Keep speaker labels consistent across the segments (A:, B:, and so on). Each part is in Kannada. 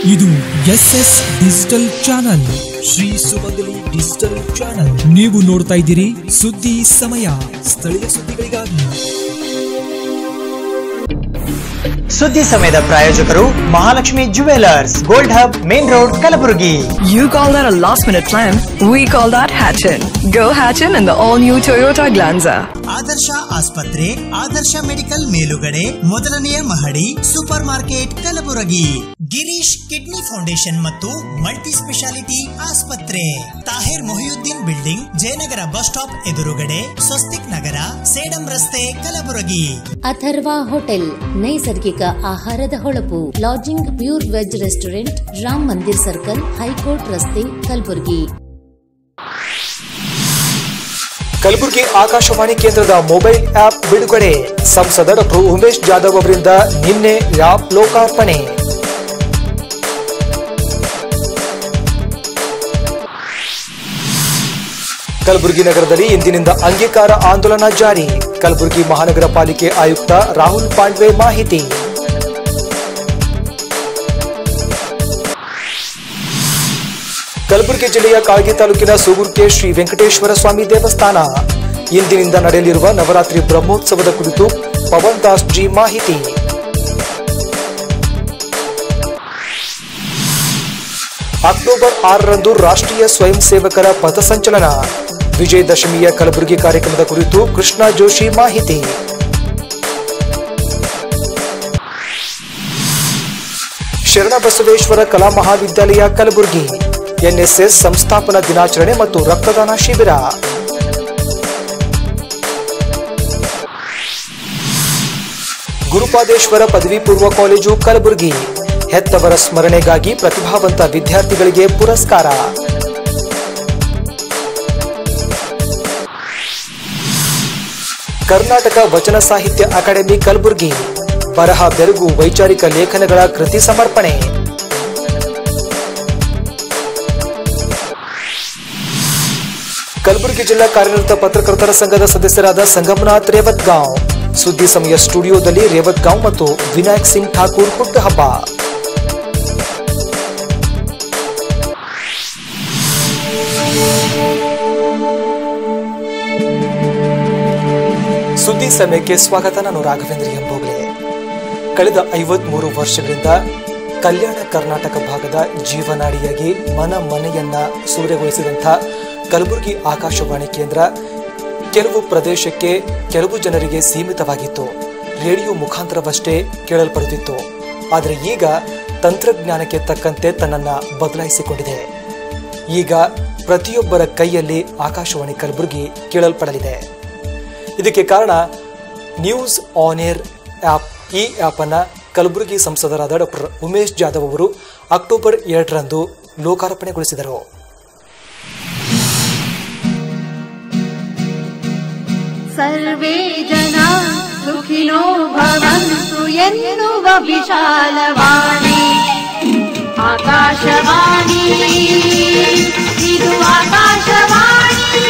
A: ಇದು S S digital channel Shri Sumangali digital channel ನೀವು ನೋಡ್ತಾ ಇದ್ದೀರಿ ಸುದ್ದಿ ಸಮಯ ಸ್ಥಳೀಯ ಸುದ್ದಿಗಳಿಗಾಗಿ
B: ಸುದ್ದಿ ಸಮಯದ ಪ್ರಾಯೋಜಕರು Mahalakshmi jewellers gold hub main road Kalaburagi
C: You call that a last minute plan? We call that Hatchin. Go Hatchin in the all new Toyota Glanza.
B: Adarsha ಆಸ್ಪತ್ರೆ ಆದರ್ಶ ಮೆಡಿಕಲ್ ಮೇಲುಗಡೆ ಮೊದಲನೆಯ ಮಹಡಿ super market Kalaburagi Girish kidney foundation ಮತ್ತು ಮಲ್ಟಿ ಸ್ಪೆಷಾಲಿಟಿ ಆಸ್ಪತ್ರೆ Tahir Mohiyuddin building Jayanagar bus stop ಎದುರುಗಡೆ ಸ್ವಸ್ತಿಕ್ ನಗರ ಸೇಡಂ ರಸ್ತೆ ಕಲಬುರಗಿ
D: ಅಥರ್ವ ಹೋಟೆಲ್ ನೈಸರ್ಗಿಕ ಆಹಾರದ ಹೊಳಪು lodging pure veg restaurant Ram Mandir circle high court ರಸ್ತೆ ಕಲಬುರಗಿ
E: ಕಲಬುರಗಿ ಆಕಾಶವಾಣಿ ಕೇಂದ್ರದ ಮೊಬೈಲ್ ಆಪ್ ಬಿಡುಗಡೆ ಸಂಸದ ಡಾಕ್ಟರ್ ಉಮೇಶ್ ಜಾಧವ್ ಅವರಿಂದ ನಿನ್ನೆ ಆಪ್ ಲೋಕಾರ್ಪಣೆ ಕಲಬುರಗಿ ನಗರದಲ್ಲಿ ಇಂದಿನಿಂದ ಅಂಗೀಕಾರ ಆಂದೋಲನ ಜಾರಿ ಕಲಬುರಗಿ ಮಹಾನಗರ ಪಾಲಿಕೆ ಆಯುಕ್ತ ರಾಹುಲ್ ಪಾಂಡ್ವೆ ಮಾಹಿತಿ ಕಲಬುರಗಿ ಜಿಲ್ಲೆಯ ಕಾಳಗಿ ತಾಲೂಕಿನ ಸೂಗೂರ್ಕೆ ಶ್ರೀ ವೆಂಕಟೇಶ್ವರ ಸ್ವಾಮಿ ದೇವಸ್ಥಾನ ಇಂದಿನಿಂದ ನಡೆಯಲಿರುವ ನವರಾತ್ರಿ ಬ್ರಹ್ಮೋತ್ಸವದ ಕುರಿತು ಪವನ್ ದಾಸ್ ಜಿ ಮಾಹಿತಿ ಅಕ್ಟೋಬರ್ ಆರರಂದು ರಾಷ್ಟ್ರೀಯ ಸ್ವಯಂ ಸೇವಕರ ಪಥಸಂಚಲನ ವಿಜಯದಶಮಿಯ ಕಲಬುರಗಿ ಕಾರ್ಯಕ್ರಮದ ಕುರಿತು ಕೃಷ್ಣ ಜೋಶಿ ಮಾಹಿತಿ ಶರಣಬಸವೇಶ್ವರ ಕಲಾ ಮಹಾವಿದ್ಯಾಲಯ ಕಲಬುರಗಿ ಎನ್ಎಸ್ಎಸ್ ಸಂಸ್ಥಾಪನಾ ದಿನಾಚರಣೆ ಮತ್ತು ರಕ್ತದಾನ ಶಿಬಿರ ಗುರುಪಾದೇಶ್ವರ ಪದವಿ ಪೂರ್ವ ಕಾಲೇಜು ಕಲಬುರಗಿ ಹೆತ್ತವರ ಸ್ಮರಣೆಗಾಗಿ ಪ್ರತಿಭಾವಂತ ವಿದ್ಯಾರ್ಥಿಗಳಿಗೆ ಪುರಸ್ಕಾರ ಕರ್ನಾಟಕ ವಚನ ಸಾಹಿತ್ಯ ಅಕಾಡೆಮಿ ಕಲಬುರಗಿ ಬರಹ ಬೆರಗು ವೈಚಾರಿಕ ಲೇಖನಗಳ ಕೃತಿ ಸಮರ್ಪಣೆ ಕಲಬುರಗಿ ಜಿಲ್ಲಾ ಕಾರ್ಯನಿರತ ಪತ್ರಕರ್ತರ ಸಂಘದ ಸದಸ್ಯರಾದ ಸಂಗಮನಾಥ್ ರೇವತ್ಗಾಂವ್ ಸುದ್ದಿ ಸಮಯ ಸ್ಟುಡಿಯೋದಲ್ಲಿ ರೇವತ್ಗಾಂವ್ ಮತ್ತು ವಿನಾಯಕ್ ಸಿಂಗ್ ಠಾಕೂರ್ ಹುಟ್ಟುಹಬ್ಬ ಸುದ್ದಿ ಸಮಯಕ್ಕೆ ಸ್ವಾಗತ ನಾನು ರಾಘವೇಂದ್ರ ಎಂಬೋಗ್ಲೆ ಕಳೆದ ಐವತ್ಮೂರು ವರ್ಷಗಳಿಂದ ಕಲ್ಯಾಣ ಕರ್ನಾಟಕ ಭಾಗದ ಜೀವನಾಡಿಯಾಗಿ ಮನ ಮನೆಯನ್ನ ಸೂರ್ಯಗೊಳಿಸಿದಂಥ ಕಲಬುರಗಿ ಆಕಾಶವಾಣಿ ಕೇಂದ್ರ ಕೆಲವು ಪ್ರದೇಶಕ್ಕೆ ಕೆಲವು ಜನರಿಗೆ ಸೀಮಿತವಾಗಿತ್ತು ರೇಡಿಯೋ ಮುಖಾಂತರವಷ್ಟೇ ಕೇಳಲ್ಪಡುತ್ತಿತ್ತು ಆದರೆ ಈಗ ತಂತ್ರಜ್ಞಾನಕ್ಕೆ ತಕ್ಕಂತೆ ತನ್ನನ್ನು ಬದಲಾಯಿಸಿಕೊಂಡಿದೆ ಈಗ ಪ್ರತಿಯೊಬ್ಬರ ಕೈಯಲ್ಲಿ ಆಕಾಶವಾಣಿ ಕಲಬುರಗಿ ಕೇಳಲ್ಪಡಲಿದೆ ಇದಕ್ಕೆ ಕಾರಣ ನ್ಯೂಸ್ ಆನ್ ಏರ್ ಆ್ಯಪ್ ಈ ಆ್ಯಪನ್ನು ಕಲಬುರಗಿ ಸಂಸದರಾದ ಡಾಕ್ಟರ್ ಉಮೇಶ್ ಜಾಧವ್ ಅವರು ಅಕ್ಟೋಬರ್ ಎರಡರಂದು ಲೋಕಾರ್ಪಣೆಗೊಳಿಸಿದರು
F: सर्वे जना सुखिनो भवन्तु ಎನ್ನುವ ವಿಶಾಲವಾಣಿ ಆಕಾಶವಾಣಿ ಇದು ಆಕಾಶವಾಣಿ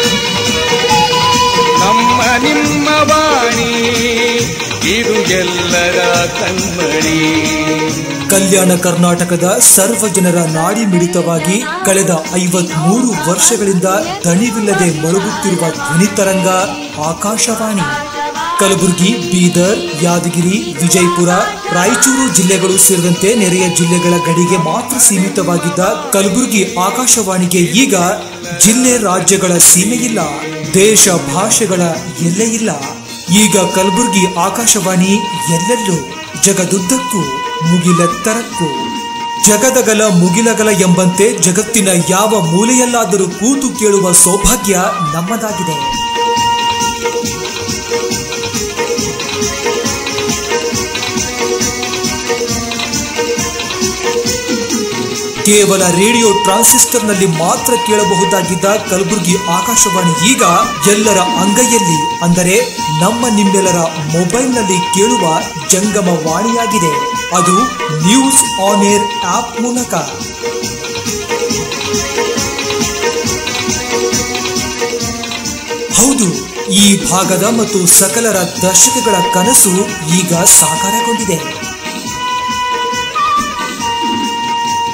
G: ನಮ್ಮ ನಿಮ್ಮ ವಾಣಿ ಇದು ಎಲ್ಲರ ಕಣ್ಮಣಿ
A: ಕಲ್ಯಾಣ ಕರ್ನಾಟಕದ ಸರ್ವ ಜನರ ನಾಡಿ ಮಿಡಿತವಾಗಿ ಕಳೆದ ಐವತ್ಮೂರು ವರ್ಷಗಳಿಂದ ದಣಿವಿಲ್ಲದೆ ಮಳುಗುತ್ತಿರುವ ಧ್ವನಿತರಂಗ ಆಕಾಶವಾಣಿ ಕಲಬುರಗಿ ಬೀದರ್ ಯಾದಗಿರಿ ವಿಜಯಪುರ ರಾಯಚೂರು ಜಿಲ್ಲೆಗಳು ಸೇರಿದಂತೆ ನೆರೆಯ ಜಿಲ್ಲೆಗಳ ಗಡಿಗೆ ಮಾತ್ರ ಸೀಮಿತವಾಗಿದ್ದ ಕಲಬುರಗಿ ಆಕಾಶವಾಣಿಗೆ ಈಗ ಜಿಲ್ಲೆ ರಾಜ್ಯಗಳ ಸೀಮೆಯಿಲ್ಲ ದೇಶ ಭಾಷೆಗಳ ಎಲ್ಲೇ ಇಲ್ಲ ಈಗ ಕಲಬುರಗಿ ಆಕಾಶವಾಣಿ ಎಲ್ಲೆಲ್ಲೂ ಜಗದುದ್ದಕ್ಕೂ ಮುಗಿಲೆತ್ತರಕ್ಕೂ ಜಗದಗಲ ಮುಗಿಲಗಲ ಎಂಬಂತೆ ಜಗತ್ತಿನ ಯಾವ ಮೂಲೆಯಲ್ಲಾದರೂ ಕೂತು ಕೇಳುವ ಸೌಭಾಗ್ಯ ನಮ್ಮದಾಗಿದೆ ಕೇವಲ ರೇಡಿಯೋ ಟ್ರಾನ್ಸಿಸ್ಟರ್ನಲ್ಲಿ ಮಾತ್ರ ಕೇಳಬಹುದಾಗಿದ್ದ ಕಲಬುರಗಿ ಆಕಾಶವಾಣಿ ಈಗ ಎಲ್ಲರ ಅಂಗೈಯಲ್ಲಿ ಅಂದರೆ ನಮ್ಮ ನಿಮ್ಮೆಲ್ಲರ ಮೊಬೈಲ್ನಲ್ಲಿ ಕೇಳುವ ಜಂಗಮ ವಾಣಿಯಾಗಿದೆ ಅದು ನ್ಯೂಸ್ ಆನ್ ಏರ್ ಆಪ್ ಮೂಲಕ ಹೌದು ಈ ಭಾಗದ ಮತ್ತು ಸಕಲರ ದಶಕಗಳ ಕನಸು ಈಗ ಸಾಕಾರಗೊಂಡಿದೆ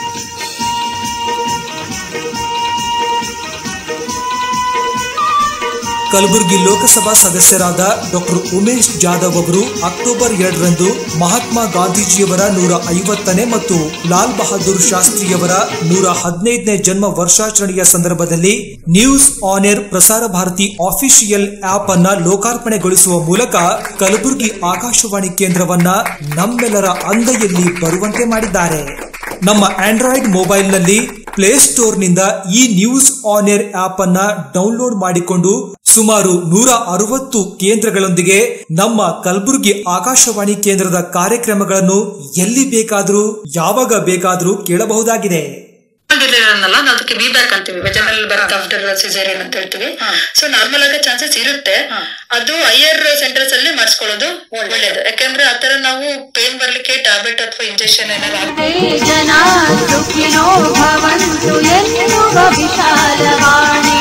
A: ಕಲಬುರಗಿ ಲೋಕಸಭಾ ಸದಸ್ಯರಾದ ಡಾಕ್ಟರ್ ಉಮೇಶ್ ಜಾಧವ್ ಅವರು ಅಕ್ಟೋಬರ್ ಎರಡರಂದು ಮಹಾತ್ಮ ಗಾಂಧೀಜಿಯವರ ನೂರ ಐವತ್ತನೇ ಮತ್ತು ಲಾಲ್ ಬಹದ್ದೂರ್ ಶಾಸ್ತ್ರಿಯವರ ನೂರ ಹದಿನೈದನೇ ಜನ್ಮ ವರ್ಷಾಚರಣೆಯ ಸಂದರ್ಭದಲ್ಲಿ ನ್ಯೂಸ್ ಆನ್ ಏರ್ ಪ್ರಸಾರ ಭಾರತಿ ಆಫಿಷಿಯಲ್ ಆಪ್ ಅನ್ನ ಲೋಕಾರ್ಪಣೆಗೊಳಿಸುವ ಮೂಲಕ ಕಲಬುರಗಿ ಆಕಾಶವಾಣಿ ಕೇಂದ್ರವನ್ನ ನಮ್ಮೆಲ್ಲರ ಅಂಗೈಯಲ್ಲಿ ಬರುವಂತೆ ಮಾಡಿದ್ದಾರೆ ನಮ್ಮ ಆಂಡ್ರಾಯ್ಡ್ ಮೊಬೈಲ್ನಲ್ಲಿ ಪ್ಲೇಸ್ಟೋರ್ನಿಂದ ಈ ನ್ಯೂಸ್ ಆನ್ ಏರ್ ಆಪ್ ಅನ್ನ ಡೌನ್ಲೋಡ್ ಮಾಡಿಕೊಂಡು ಸುಮಾರು ನೂರ ಅರವತ್ತು ಕೇಂದ್ರಗಳೊಂದಿಗೆ ನಮ್ಮ ಕಲಬುರಗಿ ಆಕಾಶವಾಣಿ ಕೇಂದ್ರದ ಕಾರ್ಯಕ್ರಮಗಳನ್ನು ಎಲ್ಲಿ ಬೇಕಾದರೂ ಯಾವಾಗ ಬೇಕಾದರೂ ಕೇಳಬಹುದಾಗಿದೆ
H: ಡೆಲಿವರಿನಲ್ಲ ನಾವು ಅದಕ್ಕೆ ವಿ ಬ್ಯಾಕ್ ಅಂತೀವಿ ವೆಜನಲ್ ಬರ್ತ್ ಆಫ್ಟರ್ ಸಿಸೇರಿಯನ್ ಅಂತ ಹೇಳ್ತೀವಿ ಸೊ ನಾರ್ಮಲ್ ಆಗೋ ಚಾನ್ಸಸ್ ಇರುತ್ತೆ ಅದು ಹೈಯರ್ ಸೆಂಟರ್ಸ್ ಅಲ್ಲಿ ಮಾಡಿಸ್ಕೊಳ್ಳೋದು ಒಳ್ಳೇದು ಯಾಕಂದ್ರೆ ಆತರ ನಾವು ಪೇನ್ ಬರ್ಲಿಕ್ಕೆ ಟ್ಯಾಬ್ಲೆಟ್ ಅಥವಾ ಇಂಜೆಕ್ಷನ್ ಏನಾದ್ರು ಹಾಕ್ಬೇಕು.
F: ಜನ ಸುಖಿನೋ ಭವಂತು ಎನ್ನುವ ವಿಶಾಲವಾಣಿ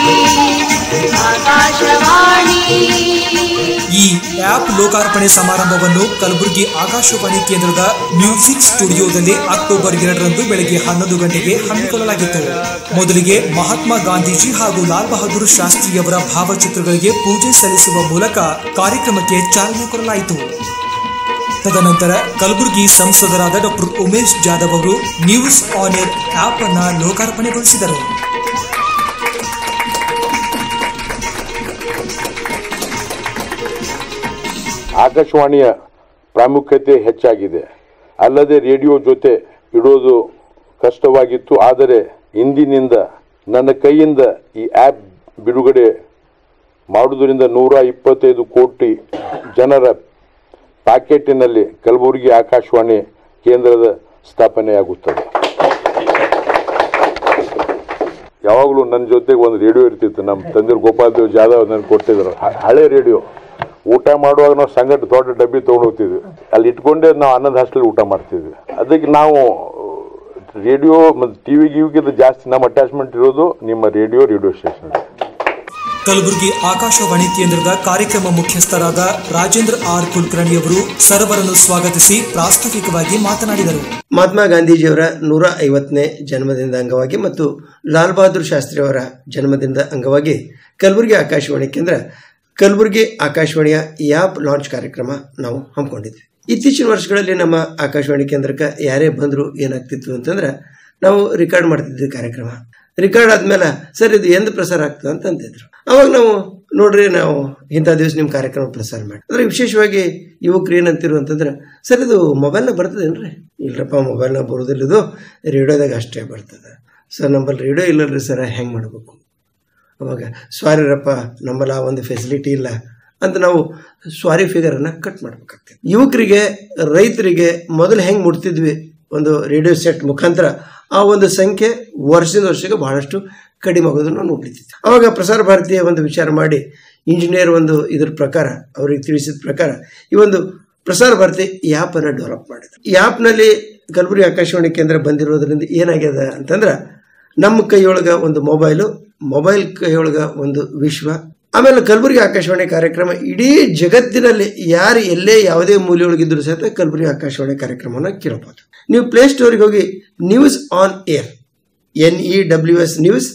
F: ಆಕಾಶವಾಣಿ
A: ಈ ಆಪ್ ಲೋಕಾರ್ಪಣೆ ಸಮಾರಂಭವನ್ನು ಕಲಬುರಗಿ ಆಕಾಶವಾಣಿ ಕೇಂದ್ರದ ಮ್ಯೂಸಿಕ್ ಸ್ಟುಡಿಯೋದಲ್ಲಿ ಅಕ್ಟೋಬರ್ ಎರಡರಂದು ಬೆಳಗ್ಗೆ ಹನ್ನೊಂದು ಗಂಟೆಗೆ ಹಮ್ಮಿಕೊಳ್ಳಲಾಗಿತ್ತು ಮೊದಲಿಗೆ ಮಹಾತ್ಮ ಗಾಂಧೀಜಿ ಹಾಗೂ ಲಾಲ್ ಬಹದ್ದೂರ್ ಶಾಸ್ತ್ರಿಯವರ ಭಾವಚಿತ್ರಗಳಿಗೆ ಪೂಜೆ ಸಲ್ಲಿಸುವ ಮೂಲಕ ಕಾರ್ಯಕ್ರಮಕ್ಕೆ ಚಾಲನೆ ಕೊಡಲಾಯಿತು ತದನಂತರ ಕಲಬುರಗಿ ಸಂಸದರಾದ ಡಾಕ್ಟರ್ ಉಮೇಶ್ ಜಾಧವ್ ಅವರು ನ್ಯೂಸ್ ಆನ್ ಏರ್ ಆಪ್ ಅನ್ನ ಲೋಕಾರ್ಪಣೆಗೊಳಿಸಿದರು
I: ಆಕಾಶವಾಣಿಯ ಪ್ರಾಮುಖ್ಯತೆ ಹೆಚ್ಚಾಗಿದೆ ಅಲ್ಲದೆ ರೇಡಿಯೋ ಜೊತೆ ಇಡೋದು ಕಷ್ಟವಾಗಿತ್ತು ಆದರೆ ಇಂದಿನಿಂದ ನನ್ನ ಕೈಯಿಂದ ಈ ಆ್ಯಪ್ ಬಿಡುಗಡೆ ಮಾಡುವುದರಿಂದ ನೂರ ಇಪ್ಪತ್ತೈದು ಕೋಟಿ ಜನರ ಪ್ಯಾಕೆಟಿನಲ್ಲಿ ಕಲಬುರಗಿ ಆಕಾಶವಾಣಿ ಕೇಂದ್ರದ ಸ್ಥಾಪನೆಯಾಗುತ್ತದೆ ಯಾವಾಗಲೂ ನನ್ನ ಜೊತೆಗೆ ಒಂದು ರೇಡಿಯೋ ಇರ್ತಿತ್ತು ನಮ್ಮ ತಂದಿರು ಗೋಪಾಲ್ ದೇವ್ ಜಾಧವ್ ನನಗೆ ಕೊಟ್ಟಿದ್ರು ಹ- ಹಳೆ ರೇಡಿಯೋ ಊಟ ಮಾಡುವಾಗ ನಾವು ಸಂಗಟ ದೊಡ್ಡ ಡಬ್ಬಿ ತೊಗೊಂಡು ಹೋಗ್ತಿದ್ವಿ ಅಲ್ಲಿ ಇಟ್ಕೊಂಡೇ ನಾವು ಆನಂದ್ ಹಾಸ್ಟೆಲ್ ಊಟ ಮಾಡ್ತಿದ್ವಿ ಅದಕ್ಕೆ ನಾವು ರೇಡಿಯೋ ಮತ್ತು ಟಿ ವಿ ಗಿವಿಗಿಂತ ಜಾಸ್ತಿ ನಮ್ಮ ಅಟ್ಯಾಚ್ಮೆಂಟ್ ಇರೋದು ನಿಮ್ಮ radio radio station
A: Kalaburagi Akashvani ಕೇಂದ್ರದ ಕಾರ್ಯಕ್ರಮ ಮುಖ್ಯಸ್ಥರಾದ ರಾಜೇಂದ್ರ ಆರ್ ಕುಲಕರ್ಣಿ ಅವರು ಸರ್ವರನ್ನು ಸ್ವಾಗತಿಸಿ ಪ್ರಾಸ್ತಾವಿಕವಾಗಿ ಮಾತನಾಡಿದರು
J: ಮಹಾತ್ಮ ಗಾಂಧೀಜಿಯವರ ನೂರ ಐವತ್ತನೇ ಜನ್ಮದಿನದ ಅಂಗವಾಗಿ ಮತ್ತು ಲಾಲ್ ಬಹದ್ದೂರ್ ಶಾಸ್ತ್ರಿ ಅವರ ಜನ್ಮದಿನದ ಅಂಗವಾಗಿ ಕಲಬುರಗಿ ಆಕಾಶವಾಣಿ ಕೇಂದ್ರ ಕಲಬುರಗಿ ಆಕಾಶವಾಣಿಯ ಯಾಪ್ ಲಾಂಚ್ ಕಾರ್ಯಕ್ರಮ ನಾವು ಹಮ್ಮಿಕೊಂಡಿದ್ವಿ ಇತ್ತೀಚಿನ ವರ್ಷಗಳಲ್ಲಿ ನಮ್ಮ ಆಕಾಶವಾಣಿ ಕೇಂದ್ರಕ್ಕೆ ಯಾರೇ ಬಂದರೂ ಏನಾಗ್ತಿತ್ತು ಅಂತಂದ್ರೆ ನಾವು ರಿಕಾರ್ಡ್ ಮಾಡ್ತಿದ್ವಿ ಕಾರ್ಯಕ್ರಮ ರಿಕಾರ್ಡ್ ಆದ್ಮೇಲೆ ಸರ್ ಇದು ಎಂದು ಪ್ರಸಾರ ಆಗ್ತದೆ ಅಂತ ಅಂತಿದ್ರು ಅವಾಗ ನಾವು ನೋಡ್ರಿ ನಾವು ಇಂಥ ದಿವಸ ನಿಮ್ಮ ಕಾರ್ಯಕ್ರಮ ಪ್ರಸಾರ ಮಾಡಿ ಅಂದ್ರೆ ವಿಶೇಷವಾಗಿ ಯುವಕರು ಏನಂತಿರು ಅಂತಂದ್ರೆ ಸರ್ ಇದು ಮೊಬೈಲ್ನಾಗ ಬರ್ತದೇನ್ರಿ ಇಲ್ರಪ್ಪ ಮೊಬೈಲ್ನಾಗ ಬರೋದಿಲ್ಲ ಇದು ರೇಡಿಯೋದಾಗ ಅಷ್ಟೇ ಬರ್ತದೆ ಸರ್ ನಮ್ಮಲ್ಲಿ ರೇಡಿಯೋ ಇಲ್ಲಲ್ರಿ ಸರ್ ಹೆಂಗೆ ಮಾಡಬೇಕು ಅವಾಗ ಸ್ವಾರಿರಪ್ಪ ನಮ್ಮಲ್ಲಿ ಆ ಒಂದು ಫೆಸಿಲಿಟಿ ಇಲ್ಲ ಅಂತ ನಾವು ಸ್ವಾರಿ ಫಿಗರನ್ನು ಕಟ್ ಮಾಡ್ಬೇಕಾಗ್ತದೆ ಯುವಕರಿಗೆ ರೈತರಿಗೆ ಮೊದಲು ಹೆಂಗೆ ಮುಟ್ತಿದ್ವಿ ಒಂದು ರೇಡಿಯೋ ಸೆಟ್ ಮುಖಾಂತರ ಆ ಒಂದು ಸಂಖ್ಯೆ ವರ್ಷದಿಂದ ವರ್ಷಕ್ಕೆ ಬಹಳಷ್ಟು ಕಡಿಮೆ ಆಗೋದನ್ನು ನಾವು ನೋಡ್ತಿದ್ವಿ ಅವಾಗ ಪ್ರಸಾರ ಭಾರತೀಯ ಒಂದು ವಿಚಾರ ಮಾಡಿ ಇಂಜಿನಿಯರ್ ಒಂದು ಇದ್ರ ಪ್ರಕಾರ ಅವ್ರಿಗೆ ತಿಳಿಸಿದ ಪ್ರಕಾರ ಈ ಒಂದು ಪ್ರಸಾರ ಭಾರತಿ ಆ್ಯಪನ್ನು ಡೆವಲಪ್ ಮಾಡಿದ್ರು ಈ ಆ್ಯಪ್ನಲ್ಲಿ ಕಲಬುರಗಿ ಆಕಾಶವಾಣಿ ಕೇಂದ್ರ ಬಂದಿರೋದ್ರಿಂದ ಏನಾಗ್ಯದ ಅಂತಂದ್ರೆ ನಮ್ಮ ಕೈಯೊಳಗ ಒಂದು ಮೊಬೈಲು ಮೊಬೈಲ್ ಕೈಯೊಳಗ ಒಂದು ವಿಶ್ವ ಆಮೇಲೆ ಕಲಬುರಗಿ ಆಕಾಶವಾಣಿ ಕಾರ್ಯಕ್ರಮ ಇಡೀ ಜಗತ್ತಿನಲ್ಲಿ ಯಾರು ಎಲ್ಲೇ ಯಾವುದೇ ಮೂಲೆಯೊಳಗಿದ್ರು ಸಹಿತ ಕಲಬುರಗಿ ಆಕಾಶವಾಣಿ ಕಾರ್ಯಕ್ರಮವನ್ನು ಕೇಳಬಹುದು ನೀವು ಪ್ಲೇಸ್ಟೋರಿಗೆ ಹೋಗಿ news on air N E W S news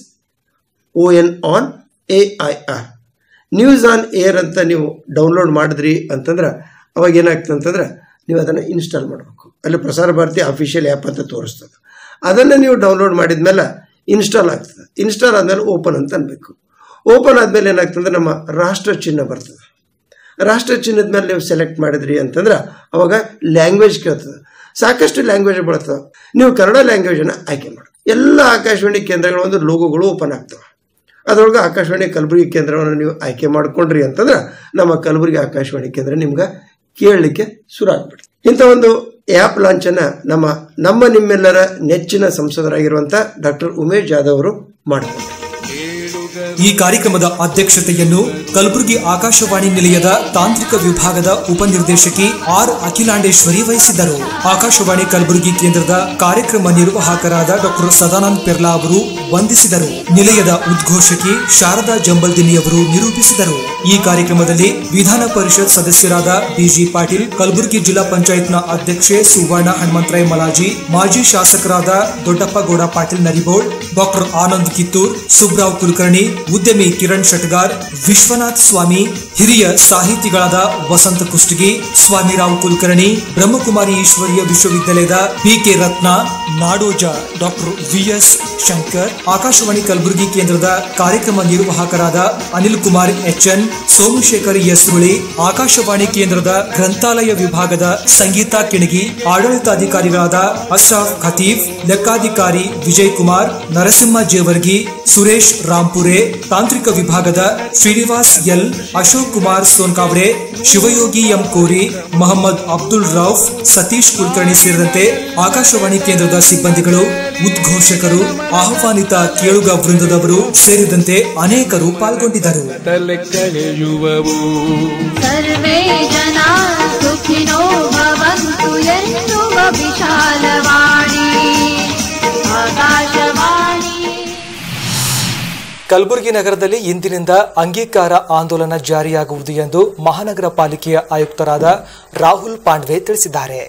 J: O N on A I R news on air ಅಂತ ನೀವು ಡೌನ್ಲೋಡ್ ಮಾಡಿದ್ರಿ ಅಂತಂದ್ರೆ ಅವಾಗ ಏನಾಗ್ತದೆ ಅಂತಂದ್ರೆ ನೀವು ಅದನ್ನು ಇನ್ಸ್ಟಾಲ್ ಮಾಡಬೇಕು ಅಲ್ಲಿ ಪ್ರಸಾರ ಭಾರತಿ ಅಫಿಷಿಯಲ್ ಆ್ಯಪ್ ಅಂತ ತೋರಿಸ್ತದೆ ಅದನ್ನು ನೀವು ಡೌನ್ಲೋಡ್ ಮಾಡಿದ್ಮೇಲೆ ಇನ್ಸ್ಟಾಲ್ ಆಗ್ತದೆ ಇನ್ಸ್ಟಾಲ್ ಆದಮೇಲೆ ಓಪನ್ ಅಂತ ಅನ್ಬೇಕು ಓಪನ್ ಆದಮೇಲೆ ಏನಾಗ್ತದೆ ನಮ್ಮ ರಾಷ್ಟ್ರ ಚಿಹ್ನೆ ಬರ್ತದೆ ರಾಷ್ಟ್ರ ಚಿಹ್ನದ ಮೇಲೆ ನೀವು ಸೆಲೆಕ್ಟ್ ಮಾಡಿದ್ರಿ ಅಂತಂದ್ರೆ ಅವಾಗ ಲ್ಯಾಂಗ್ವೇಜ್ ಕೇಳ್ತದೆ ಸಾಕಷ್ಟು ಲ್ಯಾಂಗ್ವೇಜ್ ಬರ್ತದೆ ನೀವು ಕನ್ನಡ ಲ್ಯಾಂಗ್ವೇಜನ್ನು ಆಯ್ಕೆ ಮಾಡಿ ಎಲ್ಲ ಆಕಾಶವಾಣಿ ಕೇಂದ್ರಗಳ ಒಂದು ಲೋಗೋಗಳು ಓಪನ್ ಆಗ್ತವೆ ಅದರೊಳಗೆ ಆಕಾಶವಾಣಿ ಕಲಬುರಗಿ ಕೇಂದ್ರವನ್ನು ನೀವು ಆಯ್ಕೆ ಮಾಡ್ಕೊಂಡ್ರಿ ಅಂತಂದ್ರೆ ನಮ್ಮ ಕಲಬುರಗಿ ಆಕಾಶವಾಣಿ ಕೇಂದ್ರ ನಿಮ್ಗೆ ಕೇಳಲಿಕ್ಕೆ ಶುರು ಆಗ್ಬಿಡುತ್ತೆ ಇಂಥ ಒಂದು ಆ್ಯಪ್ ಲಾಂಚನ್ನು ನಮ್ಮ ನಮ್ಮ ನಿಮ್ಮೆಲ್ಲರ ನೆಚ್ಚಿನ ಸಂಸದರಾಗಿರುವಂಥ ಡಾಕ್ಟರ್ ಉಮೇಶ್ ಜಾಧವ್ ಅವರು ಮಾಡಿಕೊಂಡ್ರು
A: ಈ ಕಾರ್ಯಕ್ರಮದ ಅಧ್ಯಕ್ಷತೆಯನ್ನು ಕಲಬುರಗಿ ಆಕಾಶವಾಣಿ ನಿಲಯದ ತಾಂತ್ರಿಕ ವಿಭಾಗದ ಉಪನಿರ್ದೇಶಕಿ ಆರ್ ಅಖಿಲಾಂಡೇಶ್ವರಿ ವಹಿಸಿದ್ದರು ಆಕಾಶವಾಣಿ ಕಲಬುರಗಿ ಕೇಂದ್ರದ ಕಾರ್ಯಕ್ರಮ ನಿರ್ವಾಹಕರಾದ ಡಾಕ್ಟರ್ ಸದಾನಂದ್ ಪೆರ್ಲಾ ಅವರು ವಂದಿಸಿದರು ನಿಲಯದ ಉದ್ಘೋಷಕಿ ಶಾರದಾ ಜಂಬಲ್ದಿನಿ ಅವರು ನಿರೂಪಿಸಿದರು ಈ ಕಾರ್ಯಕ್ರಮದಲ್ಲಿ ವಿಧಾನ ಪರಿಷತ್ ಸದಸ್ಯರಾದ ಬಿಜಿ ಪಾಟೀಲ್ ಕಲಬುರಗಿ ಜಿಲ್ಲಾ ಪಂಚಾಯತ್ನ ಅಧ್ಯಕ್ಷೆ ಸುವರ್ಣ ಹನುಮಂತರಾಯ ಮಲಾಜಿ ಮಾಜಿ ಶಾಸಕರಾದ ದೊಡ್ಡಪ್ಪ ಗೌಡ ಪಾಟೀಲ್ ನರಿಬೋಳ್ ಡಾಕ್ಟರ್ ಆನಂದ್ ಕಿತ್ತೂರ್ ಸುಬ್ರಾವ್ ಕುಲಕರ್ಣಿ ಉದ್ಯಮಿ ಕಿರಣ್ ಶೆಟ್ಗಾರ್ ವಿಶ್ವನಾಥ್ ಸ್ವಾಮಿ ಹಿರಿಯ ಸಾಹಿತಿಗಳಾದ ವಸಂತ ಕುಷ್ಟಗಿ ಸ್ವಾಮಿರಾವ್ ಕುಲಕರ್ಣಿ ಬ್ರಹ್ಮಕುಮಾರಿ ಈಶ್ವರೀಯ ವಿಶ್ವವಿದ್ಯಾಲಯದ ಪಿಕೆ ರತ್ನ ನಾಡೋಜ ಡಾಕ್ಟರ್ ವಿಎಸ್ ಶಂಕರ್ ಆಕಾಶವಾಣಿ ಕಲಬುರಗಿ ಕೇಂದ್ರದ ಕಾರ್ಯಕ್ರಮ ನಿರ್ವಾಹಕರಾದ ಅನಿಲ್ ಕುಮಾರ್ ಎಚ್ಎನ್ ಸೋಮಶೇಖರ್ ಯಸ್ರುಳಿ ಆಕಾಶವಾಣಿ ಕೇಂದ್ರದ ಗ್ರಂಥಾಲಯ ವಿಭಾಗದ ಸಂಗೀತ ಕಿಣಗಿ ಆಡಳಿತಾಧಿಕಾರಿಗಳಾದ ಅಶ್ರಾಫ್ ಖತೀಫ್ ಲೆಕ್ಕಾಧಿಕಾರಿ ವಿಜಯ್ ಕುಮಾರ್ ನರಸಿಂಹ ಜೇವರ್ಗಿ ಸುರೇಶ್ ರಾಂಪುರೆ ತಾಂತ್ರಿಕ ವಿಭಾಗದ ಶ್ರೀನಿವಾಸ್ ಎಲ್ ಅಶೋಕ್ ಕುಮಾರ್ ಸೋನ್ಕಾವ್ರೆ ಶಿವಯೋಗಿ ಎಂ ಕೋರಿ ಮೊಹಮ್ಮದ್ ಅಬ್ದುಲ್ ರೌಫ್ ಸತೀಶ್ ಕುಲಕರ್ಣಿ ಸೇರಿದಂತೆ ಆಕಾಶವಾಣಿ ಕೇಂದ್ರದ ಸಿಬ್ಬಂದಿಗಳು ಉದ್ಘೋಷಕರು ಆಹ್ವಾನಿತ ಕೇಳುಗ ವೃಂದದವರು ಸೇರಿದಂತೆ ಅನೇಕರು ಪಾಲ್ಗೊಂಡಿದ್ದರು
G: ತಲೆ ಕಳೆಯುವವು
F: ಸರ್ವೇ ಜನ ಸುಖಿನೋ ಭವಂತು ಎನ್ನುವ ವಿಶಾಲವಾಣಿ ಆಕಾಶವಾಣಿ
E: ಕಲಬುರಗಿ ನಗರದಲ್ಲಿ ಇಂದಿನಿಂದ ಅಂಗೀಕಾರ ಆಂದೋಲನ ಜಾರಿಯಾಗುವುದು ಎಂದು ಮಹಾನಗರ ಪಾಲಿಕೆಯ ಆಯುಕ್ತರಾದ ರಾಹುಲ್ ಪಾಂಡ್ವೆ ತಿಳಿಸಿದ್ದಾರೆ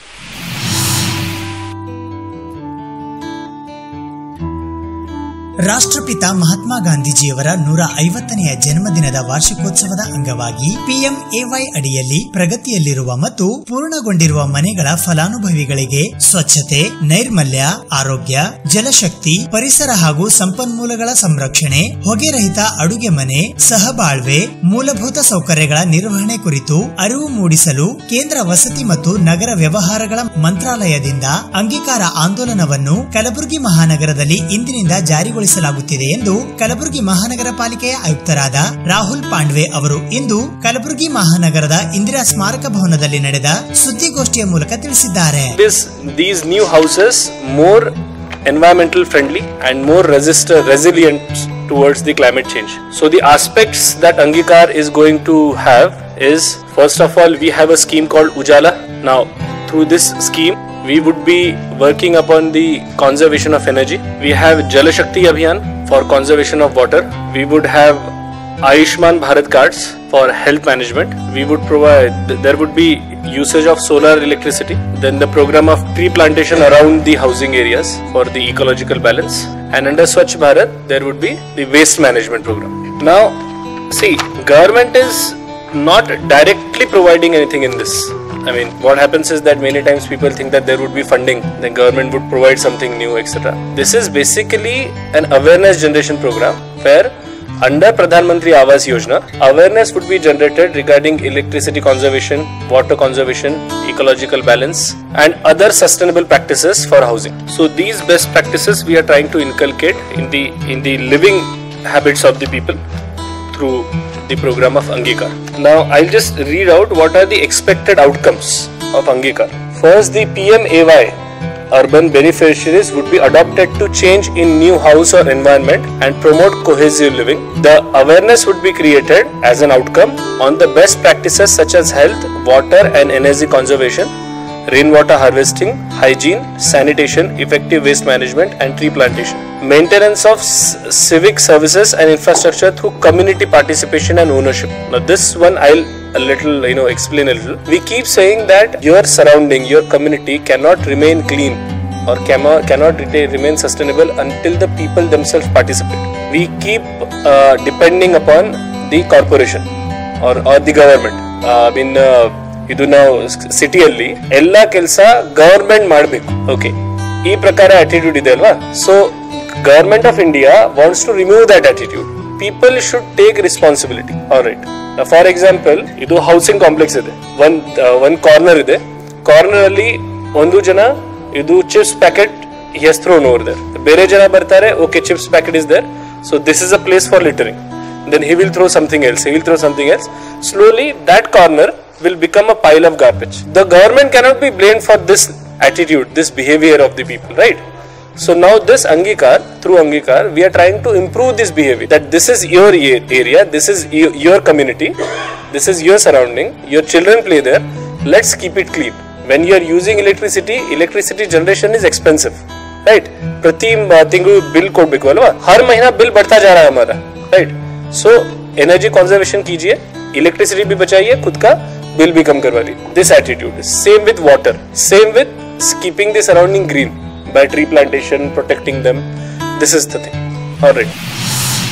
B: ರಾಷ್ಟ್ರಪಿತ ಮಹಾತ್ಮ ಗಾಂಧೀಜಿಯವರ ನೂರ ಐವತ್ತನೆಯ ಜನ್ಮದಿನದ ವಾರ್ಷಿಕೋತ್ಸವದ ಅಂಗವಾಗಿ ಪಿಎಂಎವೈ ಅಡಿಯಲ್ಲಿ ಪ್ರಗತಿಯಲ್ಲಿರುವ ಮತ್ತು ಪೂರ್ಣಗೊಂಡಿರುವ ಮನೆಗಳ ಫಲಾನುಭವಿಗಳಿಗೆ ಸ್ವಚ್ಛತೆ ನೈರ್ಮಲ್ಯ ಆರೋಗ್ಯ ಜಲಶಕ್ತಿ ಪರಿಸರ ಹಾಗೂ ಸಂಪನ್ಮೂಲಗಳ ಸಂರಕ್ಷಣೆ ಹೊಗೆರಹಿತ ಅಡುಗೆ ಮನೆ ಸಹಬಾಳ್ವೆ ಮೂಲಭೂತ ಸೌಕರ್ಯಗಳ ನಿರ್ವಹಣೆ ಕುರಿತು ಅರಿವು ಮೂಡಿಸಲು ಕೇಂದ್ರ ವಸತಿ ಮತ್ತು ನಗರ ವ್ಯವಹಾರಗಳ ಮಂತ್ರಾಲಯದಿಂದ ಅಂಗೀಕಾರ ಆಂದೋಲನವನ್ನು ಕಲಬುರಗಿ ಮಹಾನಗರದಲ್ಲಿ ಇಂದಿನಿಂದ ಜಾರಿಗೊಳಿಸಲಾಗುತ್ತಿದೆ ಎಂದು ಕಲಬುರಗಿ ಮಹಾನಗರ ಪಾಲಿಕೆಯ ಆಯುಕ್ತರಾದ ರಾಹುಲ್ ಪಾಂಡ್ವೆ ಅವರು ಇಂದು ಕಲಬುರಗಿ ಮಹಾನಗರದ ಇಂದಿರಾ ಸ್ಮಾರಕ ಭವನದಲ್ಲಿ ನಡೆದ ಸುದ್ದಿಗೋಷ್ಠಿಯ ಮೂಲಕ ತಿಳಿಸಿದ್ದಾರೆ
K: this these new houses more environmental friendly and more resist resilient towards the climate change so the aspects that angikar is going to have is first of all we have a scheme called ujala now through this scheme we would be working upon the conservation of energy we have jala shakti abhiyan for conservation of water we would have Ayushman Bharat cards for health management. We would provide, th- there would be usage of solar electricity, then the program of tree plantation around the housing areas for the ecological balance, and under Swachh Bharat, there would be the waste management program. Now, see, government is not directly providing anything in this. I mean, what happens is that many times people think that there would be funding, the government would provide something new, etc. This is basically an awareness generation program where under Pradhan Mantri Awas Yojana, awareness would be generated regarding electricity conservation, water conservation, ecological balance, and other sustainable practices for housing. So these best practices we are trying to inculcate in the in the living habits of the people through the program of Angikar. Now I'll just read out what are the expected outcomes of Angikar. First, the PMAY urban beneficiaries would be adopted to change in new house or environment and promote cohesive living. The awareness would be created as an outcome on the best practices such as health, water and energy conservation, rainwater harvesting, hygiene, sanitation, effective waste management and tree plantation. Maintenance of c- civic services and infrastructure through community participation and ownership. Now this one I'll a little you know explain a little we keep saying that your surrounding your community cannot remain clean or cannot cannot reta- remain sustainable until the people themselves participate we keep uh, depending upon the corporation or or the government uh, I mean uh, ಇದು ನಾವು ಸಿಟಿಯಲ್ಲಿ ಎಲ್ಲ ಕೆಲಸ ಗವರ್ಮೆಂಟ್ ಮಾಡಬೇಕು ಓಕೆ ಈ ಪ್ರಕಾರ ಅಟಿಟ್ಯೂಡ್ ಇದೆ ಅಲ್ವಾ so government of India wants to remove that attitude people should take responsibility all right for example ಇದು ಹೌಸಿಂಗ್ ಕಾಂಪ್ಲೆಕ್ಸ್ ಇದೆ ಒಂದ್ ಒಂದ್ ಕಾರ್ನರ್ ಇದೆ ಕಾರ್ನರ್ ಅಲ್ಲಿ ಒಂದು ಜನ ಇದು chips packet is thrown over there ಬೇರೆ ಜನ ಬರ್ತಾರೆ okay chips packet is there so this is a place for littering then he will throw something else he will throw something else slowly that corner will become a pile of garbage the government cannot be blamed for this attitude this behavior of the people right so now this angikar through angikar we are trying to improve this behavior that this is your a- area this is y- your community this is your surrounding your children play there let's keep it clean when you are using electricity electricity generation is expensive right प्रति तिंगु बिल ಕೊಡ್ಬೇಕು ಅಲ್ವಾ हर महीना बिल बढ़ता जा रहा है हमारा राइट सो एनर्जी कंजर्वेशन कीजिए इलेक्ट्रिसिटी भी बचाइए खुद का बिल भी कम करवा लीजिए this attitude same with water same with keeping the surrounding green by tree plantation protecting them this is the thing alright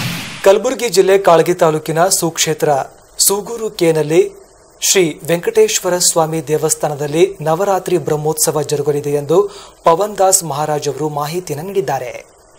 E: Kalaburagi ಜಿಲ್ಲೆ ಕಾಳಗಿ ತಾಲೂಕಿನ ಸುಕ್ಷೇತ್ರ ಸೂಗೂರು ಕೆನಲ್ಲಿ ಶ್ರೀ ವೆಂಕಟೇಶ್ವರ ಸ್ವಾಮಿ ದೇವಸ್ಥಾನದಲ್ಲಿ ನವರಾತ್ರಿ ಬ್ರಹ್ಮೋತ್ಸವ ಜರುಗಲಿದೆ ಎಂದು ಪವನ್ ದಾಸ್ ಮಹಾರಾಜ್ ಅವರು ಮಾಹಿತಿಯನ್ನು ನೀಡಿದ್ದಾರೆ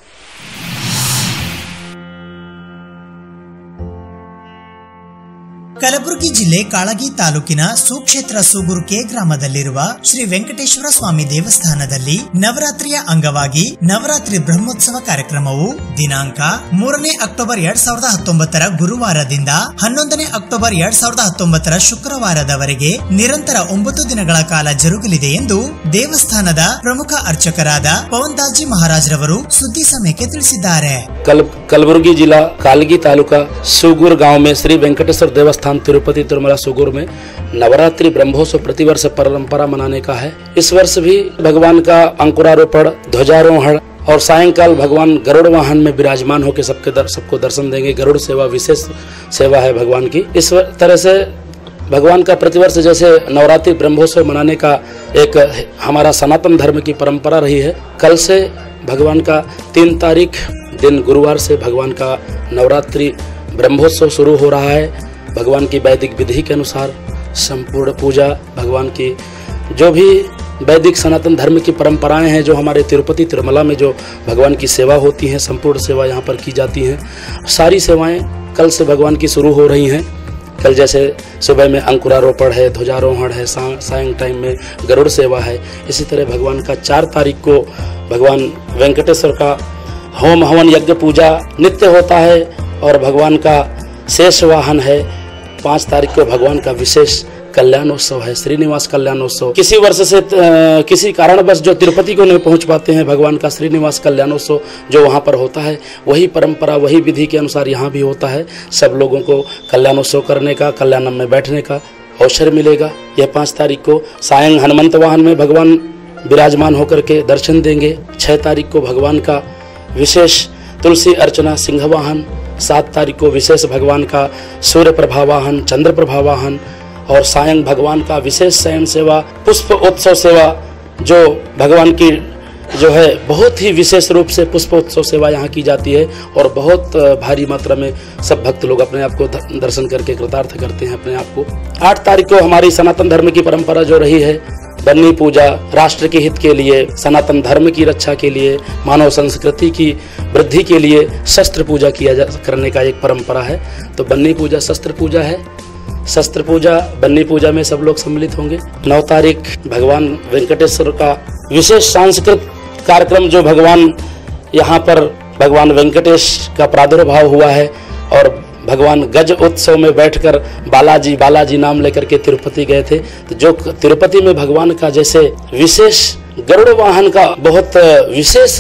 B: ಕಲಬುರಗಿ ಜಿಲ್ಲೆ ಕಾಳಗಿ ತಾಲೂಕಿನ ಸುಕ್ಷೇತ್ರ ಸೂಗುರುಕೆ ಗ್ರಾಮದಲ್ಲಿರುವ ಶ್ರೀ ವೆಂಕಟೇಶ್ವರ ಸ್ವಾಮಿ ದೇವಸ್ಥಾನದಲ್ಲಿ ನವರಾತ್ರಿಯ ಅಂಗವಾಗಿ ನವರಾತ್ರಿ ಬ್ರಹ್ಮೋತ್ಸವ ಕಾರ್ಯಕ್ರಮವು ದಿನಾಂಕ ಮೂರನೇ ಅಕ್ಟೋಬರ್ ಎರಡ್ ಸಾವಿರದ ಹತ್ತೊಂಬತ್ತರ ಗುರುವಾರದಿಂದ ಹನ್ನೊಂದನೇ ಅಕ್ಟೋಬರ್ ಎರಡ್ ಸಾವಿರದ ಹತ್ತೊಂಬತ್ತರ ಶುಕ್ರವಾರದವರೆಗೆ ನಿರಂತರ ಒಂಬತ್ತು ದಿನಗಳ ಕಾಲ ಜರುಗಲಿದೆ ಎಂದು ದೇವಸ್ಥಾನದ ಪ್ರಮುಖ ಅರ್ಚಕರಾದ ಪವನ್ ದಾಸ್ಜಿ ಮಹಾರಾಜ್ರವರು ಸುದ್ದಿ ಸಮಯಕ್ಕೆ ತಿಳಿಸಿದ್ದಾರೆ
L: कल कलबुर्गी जिला कालगी तालुका सुगुर गांव में श्री वेंकटेश्वर देवस्थान तिरुपति तिरुमला सुगुर में नवरात्रि ब्रह्मोत्सव प्रतिवर्ष परंपरा मनाने का है इस वर्ष भी भगवान का अंकुरारोपण ध्वजारोहण और सायंकाल भगवान गरुड़ वाहन में विराजमान होकर सबके दर, सबको दर्शन देंगे गरुड़ सेवा विशेष सेवा है भगवान की इस वर- तरह से भगवान का प्रतिवर्ष जैसे नवरात्रि ब्रह्मोत्सव मनाने का एक हमारा सनातन धर्म की परंपरा रही है कल से भगवान का तीन तारीख दिन गुरुवार से भगवान का नवरात्रि ब्रह्मोत्सव शुरू हो रहा है भगवान की वैदिक विधि के अनुसार संपूर्ण पूजा भगवान की जो भी वैदिक सनातन धर्म की परंपराएं हैं जो हमारे तिरुपति तिरुमला में जो भगवान की सेवा होती हैं संपूर्ण सेवा यहाँ पर की जाती हैं सारी सेवाएं कल से भगवान की शुरू हो रही हैं कल जैसे सुबह में अंकुरारोपण है ध्वजारोहण है सा- सायं टाइम में गरुड़ सेवा है इसी तरह भगवान का चार तारीख को भगवान वेंकटेश्वर का होम हवन यज्ञ पूजा नित्य होता है और भगवान का शेष वाहन है पाँच तारीख को भगवान का विशेष कल्याणोत्सव है श्रीनिवास कल्याणोत्सव किसी वर्ष से अ, किसी कारणवश जो तिरुपति को नहीं पहुंच पाते हैं भगवान का श्रीनिवास कल्याणोत्सव जो वहाँ पर होता है वही परंपरा वही विधि के अनुसार यहाँ भी होता है सब लोगों को कल्याणोत्सव करने का कल्याणम में बैठने का अवसर मिलेगा यह पाँच तारीख को सायं हनुमंत वाहन में भगवान विराजमान होकर के दर्शन देंगे छह तारीख को भगवान का विशेष तुलसी अर्चना सिंह वाहन सात तारीख को विशेष भगवान का सूर्य प्रभा वाहन चंद्र प्रभा वाहन और सायं भगवान का विशेष शयन सेवा पुष्प उत्सव सेवा जो भगवान की जो है बहुत ही विशेष रूप से पुष्प उत्सव सेवा यहाँ की जाती है और बहुत अ, भारी मात्रा में सब भक्त लोग अपने आप को द- दर्शन करके कृतार्थ करते हैं अपने आप को आठ तारीख को हमारी सनातन धर्म की परंपरा जो रही है बन्नी पूजा राष्ट्र के हित के लिए सनातन धर्म की रक्षा के लिए मानव संस्कृति की वृद्धि के लिए शस्त्र पूजा किया जा करने का एक परंपरा है तो बन्नी पूजा शस्त्र पूजा है शस्त्र पूजा बन्नी पूजा में सब लोग सम्मिलित होंगे नौ तारीख भगवान वेंकटेश्वर का विशेष सांस्कृतिक कार्यक्रम जो भगवान यहाँ पर भगवान वेंकटेश का प्रादुर्भाव हुआ है और भगवान गज उत्सव में बैठकर बालाजी बालाजी नाम लेकर के तिरुपति गए थे तो जो तिरुपति में भगवान का जैसे विशेष गरुड़ वाहन का बहुत विशेष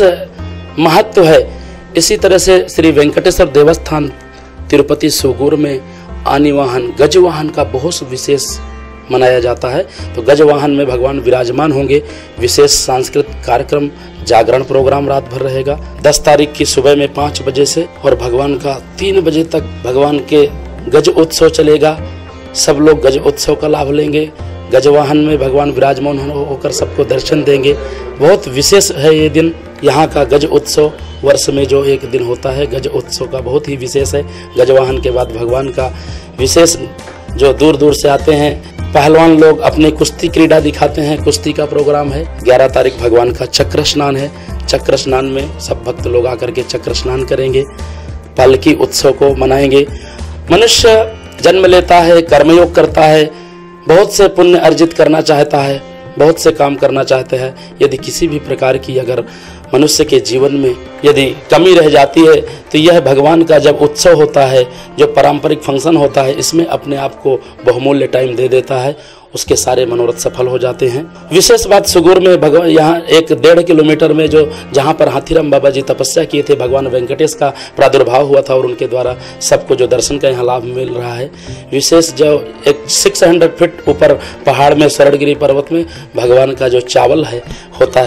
L: महत्व है इसी तरह से श्री वेंकटेश्वर देवस्थान तिरुपति सुगुर में आनी वाहन गज वाहन का बहुत विशेष मनाया जाता है तो गज वाहन में भगवान विराजमान होंगे विशेष सांस्कृतिक कार्यक्रम जागरण प्रोग्राम रात भर रहेगा दस तारीख की सुबह में पाँच बजे से और भगवान का तीन बजे तक भगवान के गज उत्सव चलेगा सब लोग गज उत्सव का लाभ लेंगे गजवाहन में भगवान विराजमान हो- होकर सबको दर्शन देंगे बहुत विशेष है ये दिन यहाँ का गज उत्सव वर्ष में जो एक दिन होता है गज उत्सव का बहुत ही विशेष है गजवाहन के बाद भगवान का विशेष जो दूर दूर से आते हैं पहलवान लोग अपनी कुश्ती क्रीड़ा दिखाते हैं कुश्ती का प्रोग्राम है 11 तारीख भगवान का चक्र स्नान है चक्र स्नान में सब भक्त लोग आकर के चक्र स्नान करेंगे पालकी उत्सव को मनाएंगे मनुष्य जन्म लेता है कर्मयोग करता है बहुत से पुण्य अर्जित करना चाहता है बहुत से काम करना चाहते हैं यदि किसी भी प्रकार की अगर मनुष्य के जीवन में यदि कमी रह जाती है तो यह भगवान का जब उत्सव होता है जो पारंपरिक फंक्शन होता है इसमें अपने आप को बहुमूल्य टाइम दे देता है उसके सारे मनोरथ सफल हो जाते हैं विशेष बात सुगुर में भगवान यहाँ एक डेढ़ किलोमीटर में जो जहाँ पर हाथीराम बाबा जी तपस्या किए थे भगवान वेंकटेश का प्रादुर्भाव हुआ था और उनके द्वारा सबको जो दर्शन का यहाँ लाभ मिल रहा है विशेष जो एक 600 फीट ऊपर पहाड़ में स्वर्णगिरी पर्वत में भगवान का जो चावल है होता है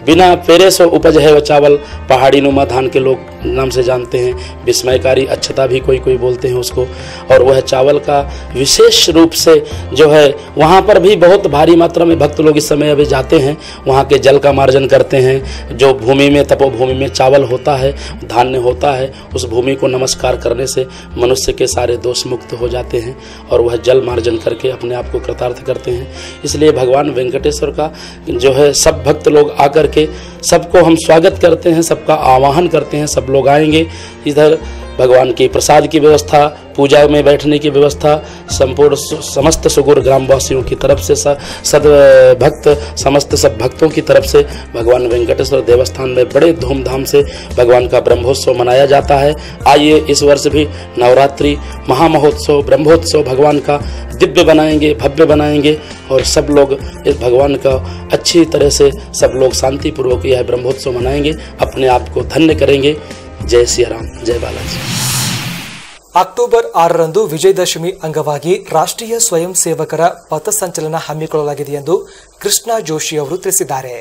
L: बिना पेरे से उपज है वह चावल पहाड़ी नुमा धान के लोग नाम से जानते हैं विस्मयकारी अच्छता भी कोई कोई बोलते हैं उसको और वह चावल का विशेष रूप से जो है वहाँ पर भी बहुत भारी मात्रा में भक्त लोग इस समय अभी जाते हैं वहाँ के जल का मार्जन करते हैं जो भूमि में तपोभूमि में चावल होता है धान्य होता है उस भूमि को नमस्कार करने से मनुष्य के सारे दोष मुक्त हो जाते हैं और वह जल मार्जन करके अपने आप को कृतार्थ करते हैं इसलिए भगवान वेंकटेश्वर का जो है सब भक्त लोग आकर के सबको हम स्वागत करते हैं सबका आवाहन करते हैं सब लोग आएंगे इधर भगवान की प्रसाद की व्यवस्था पूजा में बैठने की व्यवस्था संपूर्ण सु- समस्त सुगुर ग्रामवासियों की तरफ से स- सद भक्त समस्त सब भक्तों की तरफ से भगवान वेंकटेश्वर देवस्थान में बड़े धूमधाम से भगवान का ब्रह्मोत्सव मनाया जाता है आइए इस वर्ष भी नवरात्रि महामहोत्सव ब्रह्मोत्सव भगवान का दिव्य बनाएंगे भव्य बनाएंगे और सब लोग इस भगवान का अच्छी तरह से सब लोग शांतिपूर्वक यह ब्रह्मोत्सव मनाएंगे अपने आप को धन्य करेंगे जय सिया राम जय बालाजी
E: ಅಕ್ಟೋಬರ್ ಆರರಂದು ವಿಜಯದಶಮಿ ಅಂಗವಾಗಿ ರಾಷ್ಟ್ರೀಯ ಸ್ವಯಂ ಸೇವಕರ ಪಥಸಂಚಲನ ಹಮ್ಮಿಕೊಳ್ಳಲಾಗಿದೆ ಎಂದು ಕೃಷ್ಣ ಜೋಶಿ ಅವರು ತಿಳಿಸಿದ್ದಾರೆ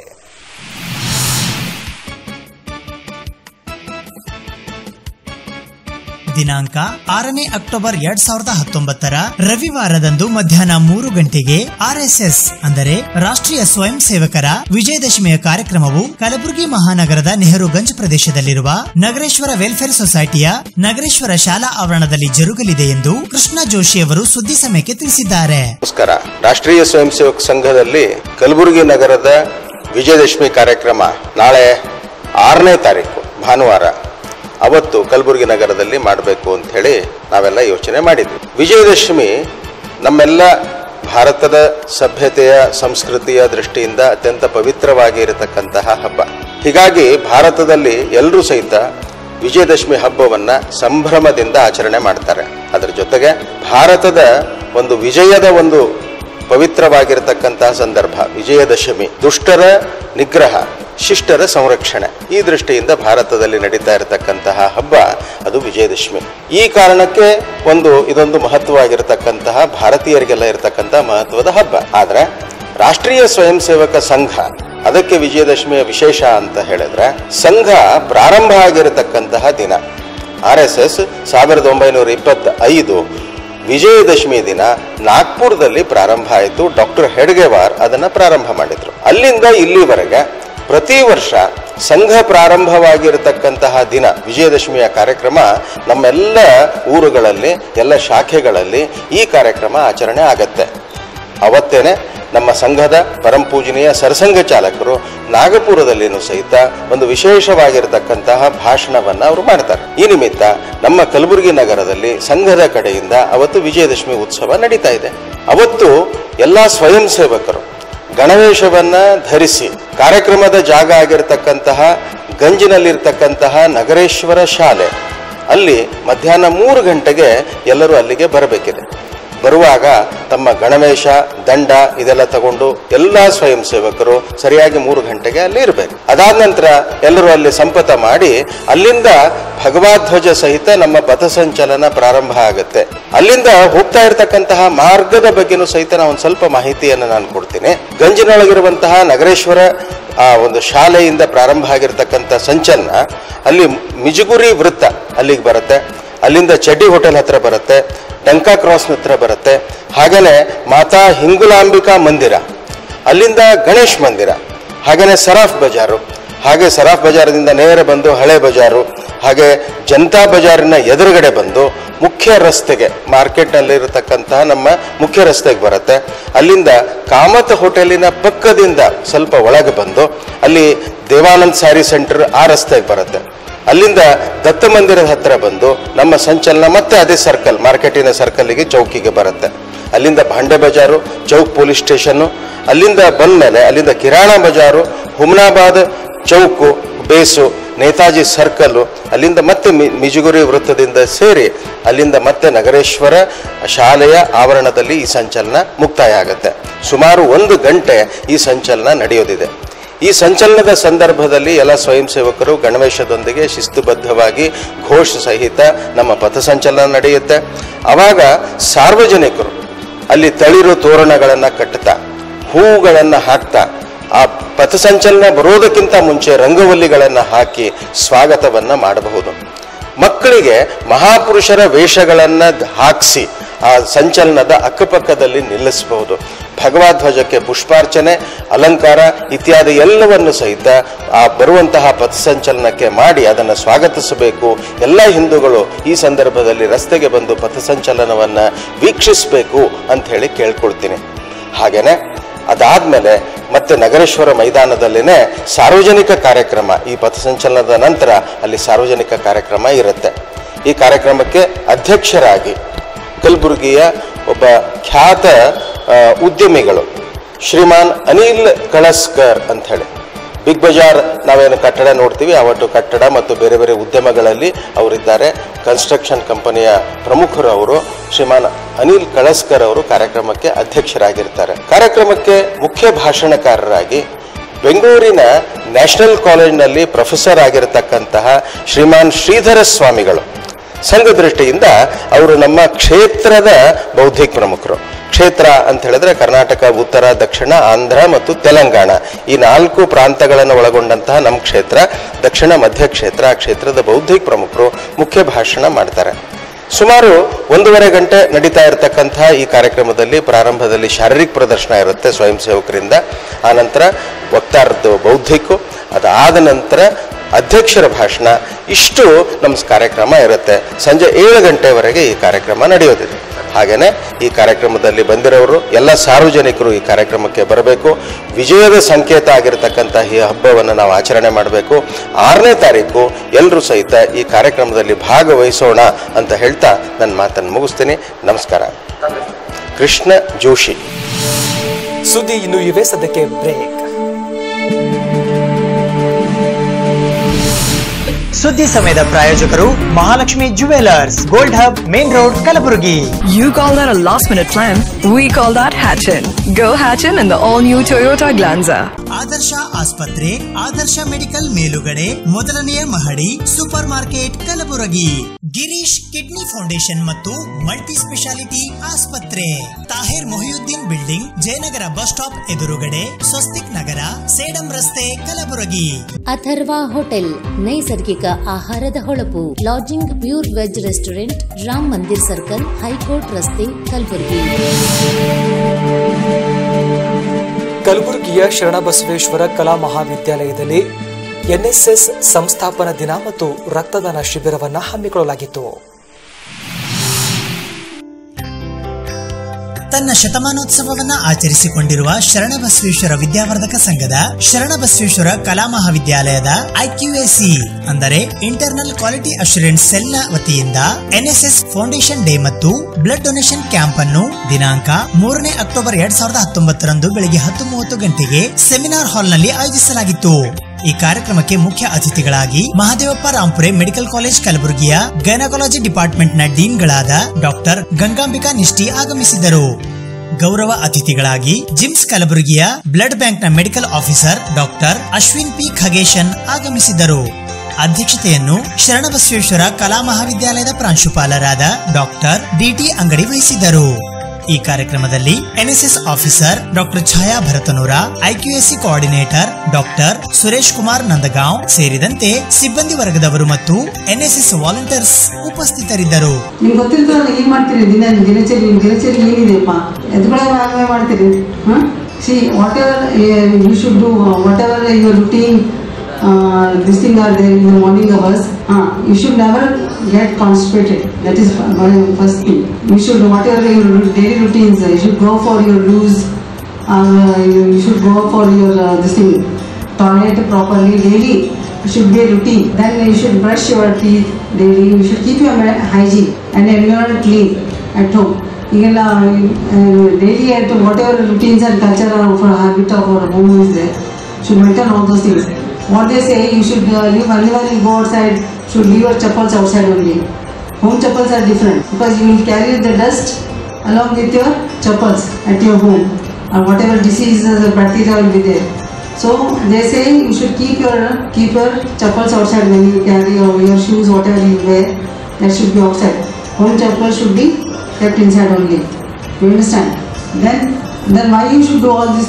B: ದಿನಾಂಕ ಆರನೇ ಅಕ್ಟೋಬರ್ ಎರಡ್ ಸಾವಿರದ ಹತ್ತೊಂಬತ್ತರ ರವಿವಾರದಂದು ಮಧ್ಯಾಹ್ನ ಮೂರು ಗಂಟೆಗೆ ಆರ್ಎಸ್ಎಸ್ ಅಂದರೆ ರಾಷ್ಟ್ರೀಯ ಸ್ವಯಂ ಸೇವಕರ ವಿಜಯದಶಮಿಯ ಕಾರ್ಯಕ್ರಮವು ಕಲಬುರಗಿ ಮಹಾನಗರದ ನೆಹರುಗಂಜ್ ಪ್ರದೇಶದಲ್ಲಿರುವ ನಗರೇಶ್ವರ ವೆಲ್ಫೇರ್ ಸೊಸೈಟಿಯ ನಗರೇಶ್ವರ ಶಾಲಾ ಆವರಣದಲ್ಲಿ ಜರುಗಲಿದೆ ಎಂದು ಕೃಷ್ಣ ಜೋಶಿ ಅವರು ಸುದ್ದಿ ಸಮಯಕ್ಕೆ ತಿಳಿಸಿದ್ದಾರೆ
M: ನಮಸ್ಕಾರ ರಾಷ್ಟ್ರೀಯ ಸ್ವಯಂ ಸೇವಕ ಸಂಘದಲ್ಲಿ ಕಲಬುರಗಿ ನಗರದ ವಿಜಯದಶಮಿ ಕಾರ್ಯಕ್ರಮ ನಾಳೆ ಆರನೇ ತಾರೀಕು ಭಾನುವಾರ ಅವತ್ತು ಕಲಬುರಗಿ ನಗರದಲ್ಲಿ ಮಾಡಬೇಕು ಅಂತ ಹೇಳಿ ನಾವೆಲ್ಲ ಯೋಚನೆ ಮಾಡಿದ್ವಿ ವಿಜಯದಶಮಿ ನಮ್ಮೆಲ್ಲ ಭಾರತದ ಸಭ್ಯತೆಯ ಸಂಸ್ಕೃತಿಯ ದೃಷ್ಟಿಯಿಂದ ಅತ್ಯಂತ ಪವಿತ್ರವಾಗಿ ಇರತಕ್ಕಂತಹ ಹಬ್ಬ ಹೀಗಾಗಿ ಭಾರತದಲ್ಲಿ ಎಲ್ಲರೂ ಸಹಿತ ವಿಜಯದಶಮಿ ಹಬ್ಬವನ್ನ ಸಂಭ್ರಮದಿಂದ ಆಚರಣೆ ಮಾಡ್ತಾರೆ ಅದರ ಜೊತೆಗೆ ಭಾರತದ ಒಂದು ವಿಜಯದ ಒಂದು ಪವಿತ್ರವಾಗಿರತಕ್ಕಂತಹ ಸಂದರ್ಭ ವಿಜಯದಶಮಿ ದುಷ್ಟರ ನಿಗ್ರಹ ಶಿಷ್ಟರ ಸಂರಕ್ಷಣೆ ಈ ದೃಷ್ಟಿಯಿಂದ ಭಾರತದಲ್ಲಿ ನಡೀತಾ ಇರತಕ್ಕಂತಹ ಹಬ್ಬ ಅದು ವಿಜಯದಶಮಿ ಈ ಕಾರಣಕ್ಕೆ ಒಂದು ಇದೊಂದು ಮಹತ್ವವಾಗಿರತಕ್ಕಂತಹ ಭಾರತೀಯರಿಗೆಲ್ಲ ಇರತಕ್ಕಂತಹ ಮಹತ್ವದ ಹಬ್ಬ ಆದ್ರೆ ರಾಷ್ಟ್ರೀಯ ಸ್ವಯಂ ಸೇವಕ ಸಂಘ ಅದಕ್ಕೆ ವಿಜಯದಶಮಿಯ ವಿಶೇಷ ಅಂತ ಹೇಳಿದ್ರೆ ಸಂಘ ಪ್ರಾರಂಭ ಆಗಿರತಕ್ಕಂತಹ ದಿನ ಆರ್ ಎಸ್ ಎಸ್ ಸಾವಿರದ ಒಂಬೈನೂರ ಇಪ್ಪತ್ತ ಐದು ವಿಜಯದಶಮಿ ದಿನ ನಾಗ್ಪುರದಲ್ಲಿ ಪ್ರಾರಂಭ ಆಯಿತು ಡಾಕ್ಟರ್ ಹೆಡ್ಗೆವಾರ್ ಅದನ್ನ ಪ್ರಾರಂಭ ಮಾಡಿದ್ರು ಅಲ್ಲಿಂದ ಇಲ್ಲಿವರೆಗೆ ಪ್ರತಿ ವರ್ಷ ಸಂಘ ಪ್ರಾರಂಭವಾಗಿರತಕ್ಕಂತಹ ದಿನ ವಿಜಯದಶಮಿಯ ಕಾರ್ಯಕ್ರಮ ನಮ್ಮೆಲ್ಲ ಊರುಗಳಲ್ಲಿ ಎಲ್ಲ ಶಾಖೆಗಳಲ್ಲಿ ಈ ಕಾರ್ಯಕ್ರಮ ಆಚರಣೆ ಆಗತ್ತೆ ಅವತ್ತೇನೆ ನಮ್ಮ ಸಂಘದ ಪರಂಪೂಜನೀಯ ಸರಸಂಘ ಚಾಲಕರು ನಾಗಪುರದಲ್ಲಿನೂ ಸಹಿತ ಒಂದು ವಿಶೇಷವಾಗಿರತಕ್ಕಂತಹ ಭಾಷಣವನ್ನ ಅವರು ಮಾಡ್ತಾರೆ ಈ ನಿಮಿತ್ತ ನಮ್ಮ ಕಲಬುರಗಿ ನಗರದಲ್ಲಿ ಸಂಘದ ಕಡೆಯಿಂದ ಅವತ್ತು ವಿಜಯದಶಮಿ ಉತ್ಸವ ನಡೀತಾ ಇದೆ ಅವತ್ತು ಎಲ್ಲಾ ಸ್ವಯಂ ಸೇವಕರು ಗಣವೇಶವನ್ನ ಧರಿಸಿ ಕಾರ್ಯಕ್ರಮದ ಜಾಗ ಆಗಿರತಕ್ಕಂತಹ ಗಂಜಿನಲ್ಲಿರ್ತಕ್ಕಂತಹ ನಗರೇಶ್ವರ ಶಾಲೆ ಅಲ್ಲಿ ಮಧ್ಯಾಹ್ನ ಮೂರು ಗಂಟೆಗೆ ಎಲ್ಲರೂ ಅಲ್ಲಿಗೆ ಬರಬೇಕಿದೆ ಬರುವಾಗ ತಮ್ಮ ಗಣವೇಶ ದಂಡ ಇದೆಲ್ಲ ತಗೊಂಡು ಎಲ್ಲಾ ಸ್ವಯಂ ಸೇವಕರು ಸರಿಯಾಗಿ ಮೂರು ಗಂಟೆಗೆ ಅಲ್ಲಿ ಇರಬೇಕು ಅದಾದ ನಂತರ ಎಲ್ಲರೂ ಅಲ್ಲಿ ಸಂಪತ ಮಾಡಿ ಅಲ್ಲಿಂದ ಭಗವಧ್ವಜ ಸಹಿತ ನಮ್ಮ ಪಥಸಂಚಲನ ಪ್ರಾರಂಭ ಆಗುತ್ತೆ ಅಲ್ಲಿಂದ ಹೋಗ್ತಾ ಇರತಕ್ಕಂತಹ ಮಾರ್ಗದ ಬಗ್ಗೆನೂ ಸಹಿತ ನಾನು ಒಂದು ಸ್ವಲ್ಪ ಮಾಹಿತಿಯನ್ನು ನಾನು ಕೊಡ್ತೀನಿ ಗಂಜಿನೊಳಗಿರುವಂತಹ ನಗರೇಶ್ವರ ಆ ಒಂದು ಶಾಲೆಯಿಂದ ಪ್ರಾರಂಭ ಆಗಿರ್ತಕ್ಕಂಥ ಸಂಚಲನ ಅಲ್ಲಿ ಮಿಜುಗುರಿ ವೃತ್ತ ಅಲ್ಲಿಗೆ ಬರುತ್ತೆ ಅಲ್ಲಿಂದ ಚಡ್ಡಿ ಹೋಟೆಲ್ ಹತ್ರ ಬರುತ್ತೆ ಡಂಕಾ ಕ್ರಾಸ್ ಹತ್ರ ಬರುತ್ತೆ ಹಾಗೇನೆ ಮಾತಾ ಹಿಂಗುಲಾಂಬಿಕಾ ಮಂದಿರ ಅಲ್ಲಿಂದ ಗಣೇಶ್ ಮಂದಿರ ಹಾಗೇನೆ ಸರಾಫ್ ಬಜಾರು ಹಾಗೆ ಸರಾಫ್ ಬಜಾರದಿಂದ ನೇರ ಬಂದು ಹಳೆ ಬಜಾರು ಹಾಗೆ ಜನತಾ ಬಜಾರಿನ ಎದುರುಗಡೆ ಬಂದು ಮುಖ್ಯ ರಸ್ತೆಗೆ ಮಾರ್ಕೆಟ್ನಲ್ಲಿ ಇರತಕ್ಕಂತಹ ನಮ್ಮ ಮುಖ್ಯ ರಸ್ತೆಗೆ ಬರುತ್ತೆ ಅಲ್ಲಿಂದ ಕಾಮತ್ ಹೋಟೆಲಿನ ಪಕ್ಕದಿಂದ ಸ್ವಲ್ಪ ಒಳಗೆ ಬಂದು ಅಲ್ಲಿ ದೇವಾನಂದ್ ಸ್ಯಾರಿ ಸೆಂಟರ್ ಆ ರಸ್ತೆಗೆ ಬರುತ್ತೆ ಅಲ್ಲಿಂದ ದತ್ತ ಮಂದಿರದ ಹತ್ರ ಬಂದು ನಮ್ಮ ಸಂಚಲನ ಮತ್ತೆ ಅದೇ ಸರ್ಕಲ್ ಮಾರ್ಕೆಟಿನ ಸರ್ಕಲ್ಗೆ ಚೌಕಿಗೆ ಬರುತ್ತೆ ಅಲ್ಲಿಂದ ಭಾಂಡೆ ಬಜಾರು ಚೌಕ್ ಪೊಲೀಸ್ ಸ್ಟೇಷನ್ನು ಅಲ್ಲಿಂದ ಬಂದ್ಮೇಲೆ ಅಲ್ಲಿಂದ ಕಿರಾಣ ಬಜಾರು ಹುಮ್ನಾಬಾದ್ ಚೌಕು ಬೇಸು ನೇತಾಜಿ ಸರ್ಕಲ್ಲು ಅಲ್ಲಿಂದ ಮತ್ತೆ ಮಿ- ಮಿಜುಗುರಿ ವೃತ್ತದಿಂದ ಸೇರಿ ಅಲ್ಲಿಂದ ಮತ್ತೆ ನಗರೇಶ್ವರ ಶಾಲೆಯ ಆವರಣದಲ್ಲಿ ಈ ಸಂಚಲನ ಮುಕ್ತಾಯ ಆಗುತ್ತೆ ಸುಮಾರು ಒಂದು ಗಂಟೆ ಈ ಸಂಚಲನ ನಡೆಯೋದಿದೆ ಈ ಸಂಚಲನದ ಸಂದರ್ಭದಲ್ಲಿ ಎಲ್ಲ ಸ್ವಯಂ ಸೇವಕರು ಗಣವೇಶದೊಂದಿಗೆ ಶಿಸ್ತುಬದ್ಧವಾಗಿ ಘೋಷ ಸಹಿತ ನಮ್ಮ ಪಥಸಂಚಲನ ನಡೆಯುತ್ತೆ ಅವಾಗ ಸಾರ್ವಜನಿಕರು ಅಲ್ಲಿ ತಳಿರು ತೋರಣಗಳನ್ನು ಕಟ್ಟುತ್ತಾ ಹೂವುಗಳನ್ನು ಹಾಕ್ತಾ ಆ ಪಥಸಂಚಲನ ಬರೋದಕ್ಕಿಂತ ಮುಂಚೆ ರಂಗವಲ್ಲಿಗಳನ್ನು ಹಾಕಿ ಸ್ವಾಗತವನ್ನು ಮಾಡಬಹುದು ಮಕ್ಕಳಿಗೆ ಮಹಾಪುರುಷರ ವೇಷಗಳನ್ನು ಹಾಕಿಸಿ ಆ ಸಂಚಲನದ ಅಕ್ಕಪಕ್ಕದಲ್ಲಿ ನಿಲ್ಲಿಸಬಹುದು ಭಗವಧ್ವಜಕ್ಕೆ ಪುಷ್ಪಾರ್ಚನೆ ಅಲಂಕಾರ ಇತ್ಯಾದಿ ಎಲ್ಲವನ್ನು ಸಹಿತ ಆ ಬರುವಂತಹ ಪಥಸಂಚಲನಕ್ಕೆ ಮಾಡಿ ಅದನ್ನು ಸ್ವಾಗತಿಸಬೇಕು ಎಲ್ಲ ಹಿಂದೂಗಳು ಈ ಸಂದರ್ಭದಲ್ಲಿ ರಸ್ತೆಗೆ ಬಂದು ಪಥಸಂಚಲನವನ್ನು ವೀಕ್ಷಿಸಬೇಕು ಅಂತ ಹೇಳಿ ಕೇಳ್ಕೊಳ್ತೀನಿ ಹಾಗೇನೆ ಅದಾದ್ಮೇಲೆ ಮತ್ತೆ ನಗರೇಶ್ವರ ಮೈದಾನದಲ್ಲಿನೇ ಸಾರ್ವಜನಿಕ ಕಾರ್ಯಕ್ರಮ ಈ ಪಥಸಂಚಲನದ ನಂತರ ಅಲ್ಲಿ ಸಾರ್ವಜನಿಕ ಕಾರ್ಯಕ್ರಮ ಇರುತ್ತೆ ಈ ಕಾರ್ಯಕ್ರಮಕ್ಕೆ ಅಧ್ಯಕ್ಷರಾಗಿ ಕಲಬುರಗಿಯ ಒಬ್ಬ ಖ್ಯಾತ ಆ, ಉದ್ಯಮಿಗಳು ಶ್ರೀಮಾನ್ ಅನಿಲ್ ಕಳಸ್ಕರ್ ಅಂತ ಹೇಳಿ ಬಿಗ್ ಬಜಾರ್ ನಾವೇನು ಕಟ್ಟಡ ನೋಡ್ತೀವಿ ಅವತ್ತು ಕಟ್ಟಡ ಮತ್ತು ಬೇರೆ ಬೇರೆ ಉದ್ಯಮಗಳಲ್ಲಿ ಅವರಿದ್ದಾರೆ ಕನ್ಸ್ಟ್ರಕ್ಷನ್ ಕಂಪನಿಯ ಪ್ರಮುಖರು ಅವರು ಶ್ರೀಮಾನ್ ಅನಿಲ್ ಕಳಸ್ಕರ್ ಅವರು ಕಾರ್ಯಕ್ರಮಕ್ಕೆ ಅಧ್ಯಕ್ಷರಾಗಿರ್ತಾರೆ ಕಾರ್ಯಕ್ರಮಕ್ಕೆ ಮುಖ್ಯ ಭಾಷಣಕಾರರಾಗಿ ಬೆಂಗಳೂರಿನ ನ್ಯಾಷನಲ್ ಕಾಲೇಜಿನಲ್ಲಿ ಪ್ರೊಫೆಸರ್ ಆಗಿರತಕ್ಕಂತಹ ಶ್ರೀಮಾನ್ ಶ್ರೀಧರ ಸ್ವಾಮಿಗಳು ಸಂಘ ದೃಷ್ಟಿಯಿಂದ ಅವರು ನಮ್ಮ ಕ್ಷೇತ್ರದ ಬೌದ್ಧಿಕ ಪ್ರಮುಖರು ಕ್ಷೇತ್ರ ಅಂತ ಹೇಳಿದ್ರೆ ಕರ್ನಾಟಕ ಉತ್ತರ ದಕ್ಷಿಣ ಆಂಧ್ರ ಮತ್ತು ತೆಲಂಗಾಣ ಈ ನಾಲ್ಕು ಪ್ರಾಂತಗಳನ್ನು ಒಳಗೊಂಡಂತಹ ನಮ್ಮ ಕ್ಷೇತ್ರ ದಕ್ಷಿಣ ಮಧ್ಯ ಕ್ಷೇತ್ರ ಆ ಕ್ಷೇತ್ರದ ಬೌದ್ಧಿಕ ಪ್ರಮುಖರು ಮುಖ್ಯ ಭಾಷಣ ಮಾಡ್ತಾರೆ ಸುಮಾರು ಒಂದೂವರೆ ಗಂಟೆ ನಡೀತಾ ಇರತಕ್ಕಂತಹ ಈ ಕಾರ್ಯಕ್ರಮದಲ್ಲಿ ಪ್ರಾರಂಭದಲ್ಲಿ ಶಾರೀರಿಕ ಪ್ರದರ್ಶನ ಇರುತ್ತೆ ಸ್ವಯಂ ಸೇವಕರಿಂದ ಆನಂತರ ವಕ್ತಾರದ್ದು ಬೌದ್ಧಿಕು ಅದಾದ ನಂತರ ಅಧ್ಯಕ್ಷರ ಭಾಷಣ ಇಷ್ಟು ನಮ್ಮ ಕಾರ್ಯಕ್ರಮ ಇರುತ್ತೆ ಸಂಜೆ ಏಳು ಗಂಟೆವರೆಗೆ ಈ ಕಾರ್ಯಕ್ರಮ ನಡೆಯೋದಿದೆ ಹಾಗೆಯೇ ಈ ಕಾರ್ಯಕ್ರಮದಲ್ಲಿ ಬಂದಿರೋರು ಎಲ್ಲ ಸಾರ್ವಜನಿಕರು ಈ ಕಾರ್ಯಕ್ರಮಕ್ಕೆ ಬರಬೇಕು ವಿಜಯದ ಸಂಕೇತ ಆಗಿರತಕ್ಕಂಥ ಈ ಹಬ್ಬವನ್ನು ನಾವು ಆಚರಣೆ ಮಾಡಬೇಕು ಆರನೇ ತಾರೀಕು ಎಲ್ಲರೂ ಸಹಿತ ಈ ಕಾರ್ಯಕ್ರಮದಲ್ಲಿ ಭಾಗವಹಿಸೋಣ ಅಂತ ಹೇಳ್ತಾ ನನ್ನ ಮಾತನ್ನು ಮುಗಿಸ್ತೀನಿ ನಮಸ್ಕಾರ ಕೃಷ್ಣ ಜೋಶಿ
E: ಸುದ್ದಿ ಇನ್ನು ಇವೆ ಸದ್ಯಕ್ಕೆ ಬ್ರೇಕ್
B: ಸುದ್ದಿ ಸಮಯದ ಪ್ರಾಯೋಜಕರು Mahalakshmi jewellers gold hub main road Kalaburagi
C: You call that a last minute plan? We call that Hatchin. Go Hatchin in the all new Toyota Glanza.
B: Adarsha ಆಸ್ಪತ್ರೆ ಆದರ್ಶ ಮೆಡಿಕಲ್ ಮೇಲುಗಡೆ ಮೊದಲನೆಯ ಮಹಡಿ super market Kalaburagi Girish kidney foundation ಮತ್ತು ಮಲ್ಟಿ ಸ್ಪೆಷಾಲಿಟಿ ಆಸ್ಪತ್ರೆ Tahir Mohiyuddin building Jayanagar bus stop ಎದುರುಗಡೆ ಸ್ವಸ್ತಿಕ್ ನಗರ ಸೇಡಂ ರಸ್ತೆ ಕಲಬುರಗಿ
D: ಅಥರ್ವ ಹೋಟೆಲ್ ನೈಸರ್ಗಿಕ ಆಹಾರದ ಹೊಳಪು lodging pure veg restaurant Ram Mandir circle high court ರಸ್ತೆ ಕಲಬುರಗಿ
E: ಕಲಬುರಗಿಯ ಶರಣಬಸವೇಶ್ವರ ಕಲಾ ಮಹಾವಿದ್ಯಾಲಯದಲ್ಲಿ ಎನ್ಎಸ್ಎಸ್ ಸಂಸ್ಥಾಪನಾ ದಿನ ಮತ್ತು ರಕ್ತದಾನ ಶಿಬಿರವನ್ನು ಹಮ್ಮಿಕೊಳ್ಳಲಾಗಿತ್ತು
B: ತನ್ನ ಶತಮಾನೋತ್ಸವವನ್ನ ಆಚರಿಸಿಕೊಂಡಿರುವ ಶರಣಬಸವೇಶ್ವರ ವಿದ್ಯಾವರ್ಧಕ ಸಂಘದ ಶರಣಬಸವೇಶ್ವರ ಕಲಾ ಮಹಾವಿದ್ಯಾಲಯದ ಐಕ್ಯುಎಸಿ ಅಂದರೆ ಇಂಟರ್ನಲ್ ಕ್ವಾಲಿಟಿ ಅಶ್ಯೂರೆನ್ಸ್ ಸೆಲ್ನ ವತಿಯಿಂದ ಎನ್ಎಸ್ಎಸ್ ಫೌಂಡೇಶನ್ ಡೇ ಮತ್ತು ಬ್ಲಡ್ ಡೊನೇಷನ್ ಕ್ಯಾಂಪ್ ಅನ್ನು ದಿನಾಂಕ ಮೂರನೇ ಅಕ್ಟೋಬರ್ ಎರಡ್ ಸಾವಿರದ ಹತ್ತೊಂಬತ್ತರಂದು ಬೆಳಿಗ್ಗೆ ಹತ್ತು ಮೂವತ್ತು ಗಂಟೆಗೆ ಸೆಮಿನಾರ್ ಹಾಲ್ನಲ್ಲಿ ಆಯೋಜಿಸಲಾಗಿತ್ತು ಈ ಕಾರ್ಯಕ್ರಮಕ್ಕೆ ಮುಖ್ಯ ಅತಿಥಿಗಳಾಗಿ ಮಹಾದೇವಪ್ಪ ರಾಂಪುರೆ ಮೆಡಿಕಲ್ ಕಾಲೇಜ್ ಕಲಬುರಗಿಯ ಗೈನಕಾಲಜಿ ಡಿಪಾರ್ಟ್ಮೆಂಟ್ ನ ಡೀನ್ಗಳಾದ ಡಾಕ್ಟರ್ ಗಂಗಾಂಬಿಕಾ ನಿಷ್ಠಿ ಆಗಮಿಸಿದ್ದರು ಗೌರವ ಅತಿಥಿಗಳಾಗಿ ಜಿಮ್ಸ್ ಕಲಬುರಗಿಯ ಬ್ಲಡ್ ಬ್ಯಾಂಕ್ ನ medical officer doctor Ashwin P Khageshan ಆಗಮಿಸಿದ್ದರು ಅಧ್ಯಕ್ಷತೆಯನ್ನು ಶರಣಬಸವೇಶ್ವರ ಕಲಾ ಮಹಾವಿದ್ಯಾಲಯದ ಪ್ರಾಂಶುಪಾಲರಾದ ಡಾಕ್ಟರ್ ಡಿಟಿ ಅಂಗಡಿ ವಹಿಸಿದ್ದರು ಈ ಕಾರ್ಯಕ್ರಮದಲ್ಲಿ NSS officer doctor Chhaya Bharatanura IQAC coordinator doctor Suresh Kumar Nandagaon ಸೇರಿದಂತೆ ಸಿಬ್ಬಂದಿ ವರ್ಗದವರು ಮತ್ತು ಎನ್ಎಸ್ಎಸ್ ವಾಲಂಟಿಯರ್ಸ್ ಉಪಸ್ಥಿತರಿದ್ದರು
N: ನಿಮ್ಗೆ ಗೊತ್ತಿರ್ತದಲ್ಲ ಏನ್ ಮಾಡ್ತೀರಿ ದಿನ ದಿನಚರಿ ನಿಮ್ ದಿನಚರಿ ಏನಿದೆಯಪ್ಪ ಎದ್ಕೊಳ್ಳೋ ಆಮೇಲೆ ಮಾಡ್ತೀರಿ ಹಾಂ see whatever you should do whatever your routine this thing are there in the morning hours ಹಾಂ you should never get constipated that is first thing you should whatever your daily routines you should go for your loose you should go for your this thing toilet properly daily should be a routine. Then you should brush your teeth daily. You should keep your ma- hygiene and environment clean at home. ಈಗೆಲ್ಲ daily at whatever routines and culture or for habit of our home is there, should maintain all those things. What they say, you should uh, leave whenever you go outside, should leave your chappals outside only. Home chappals are different because you will carry the dust along with your chappals at your home. And whatever disease, uh, bacteria will be there. So they say you should keep your keep your chappals outside when you carry or your shoes, whatever you wear, that should be outside. Home chappals should be kept inside only. You understand? Then then why you should do all these things?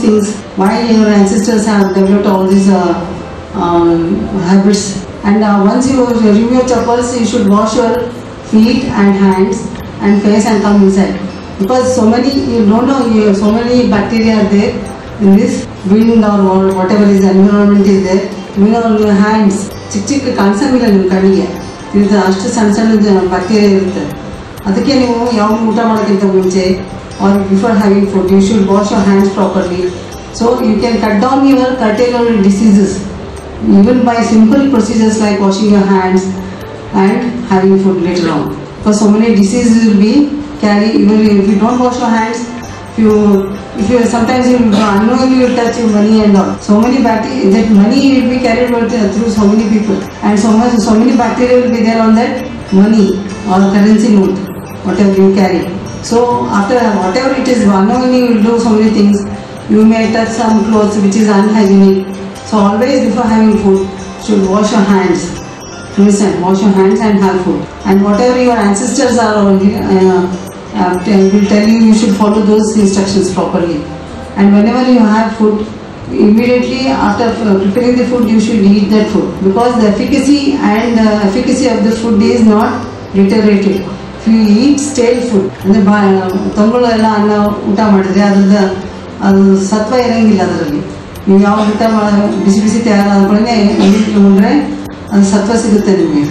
N: why your ancestors have developed all these uh, um, habits. And uh, once you remove your chappals, you should wash your feet and hands and face and come inside. Because so many, you don't know, you, so many bacteria are there in this wind or wha- whatever is environment is there. Even on your hands, ಚಿಕ್ಕ ಚಿಕ್ಕ ಕಾಣಿಸಂಗಿಲ್ಲ ನಿಮ್ಮ ಕಣ್ಣಿಗೆ ಇದು ಅಷ್ಟು ಸಣ್ಣ ಸಣ್ಣ ಬ್ಯಾಕ್ಟೀರಿಯಾ ಇರುತ್ತೆ ಅದಕ್ಕೆ ನೀವು ಯಾವ ಊಟ ಮಾಡೋಕ್ಕಿಂತ ಮುಂಚೆ or before having food you should wash your hands properly so you can cut down your curtail diseases even by simple procedures like washing your hands and having food later on. Because so many diseases will be carried even if you don't wash your hands. If you, if you sometimes you unknowingly you touch your money and all. So many bacteria that money will be carried out through so many people, and so much so many bacteria will be there on that money or currency note, whatever you carry. So after whatever it is, unknowingly you will do so many things. You may touch some clothes which is unhygienic. So always before having food, should wash your hands. Listen, wash your hands and have food. And whatever your ancestors are over here, uh, uh, tell- will tell you, you should follow those instructions properly. And whenever you have food, immediately after uh, preparing the food, you should eat that food because the efficacy and uh, efficacy of the food is not deteriorated. If you eat stale food, ಅಂದರೆ ಬಾ ತಂಗಳು ಎಲ್ಲ ಅನ್ನ ಊಟ ಮಾಡಿದ್ರೆ ಅದ್ರದ್ದು ಅದು ಸತ್ವ ಇರಂಗಿಲ್ಲ ಅದರಲ್ಲಿ ನೀವು ಯಾವ ಊಟ ಮಾಡ ಬಿಸಿ ಬಿಸಿ ತಯಾರಾದ್ಮೇಲೆ ಉಂಡ್ರೆ ಅದು ಸತ್ವ ಸಿಗುತ್ತೆ ನಿಮಗೆ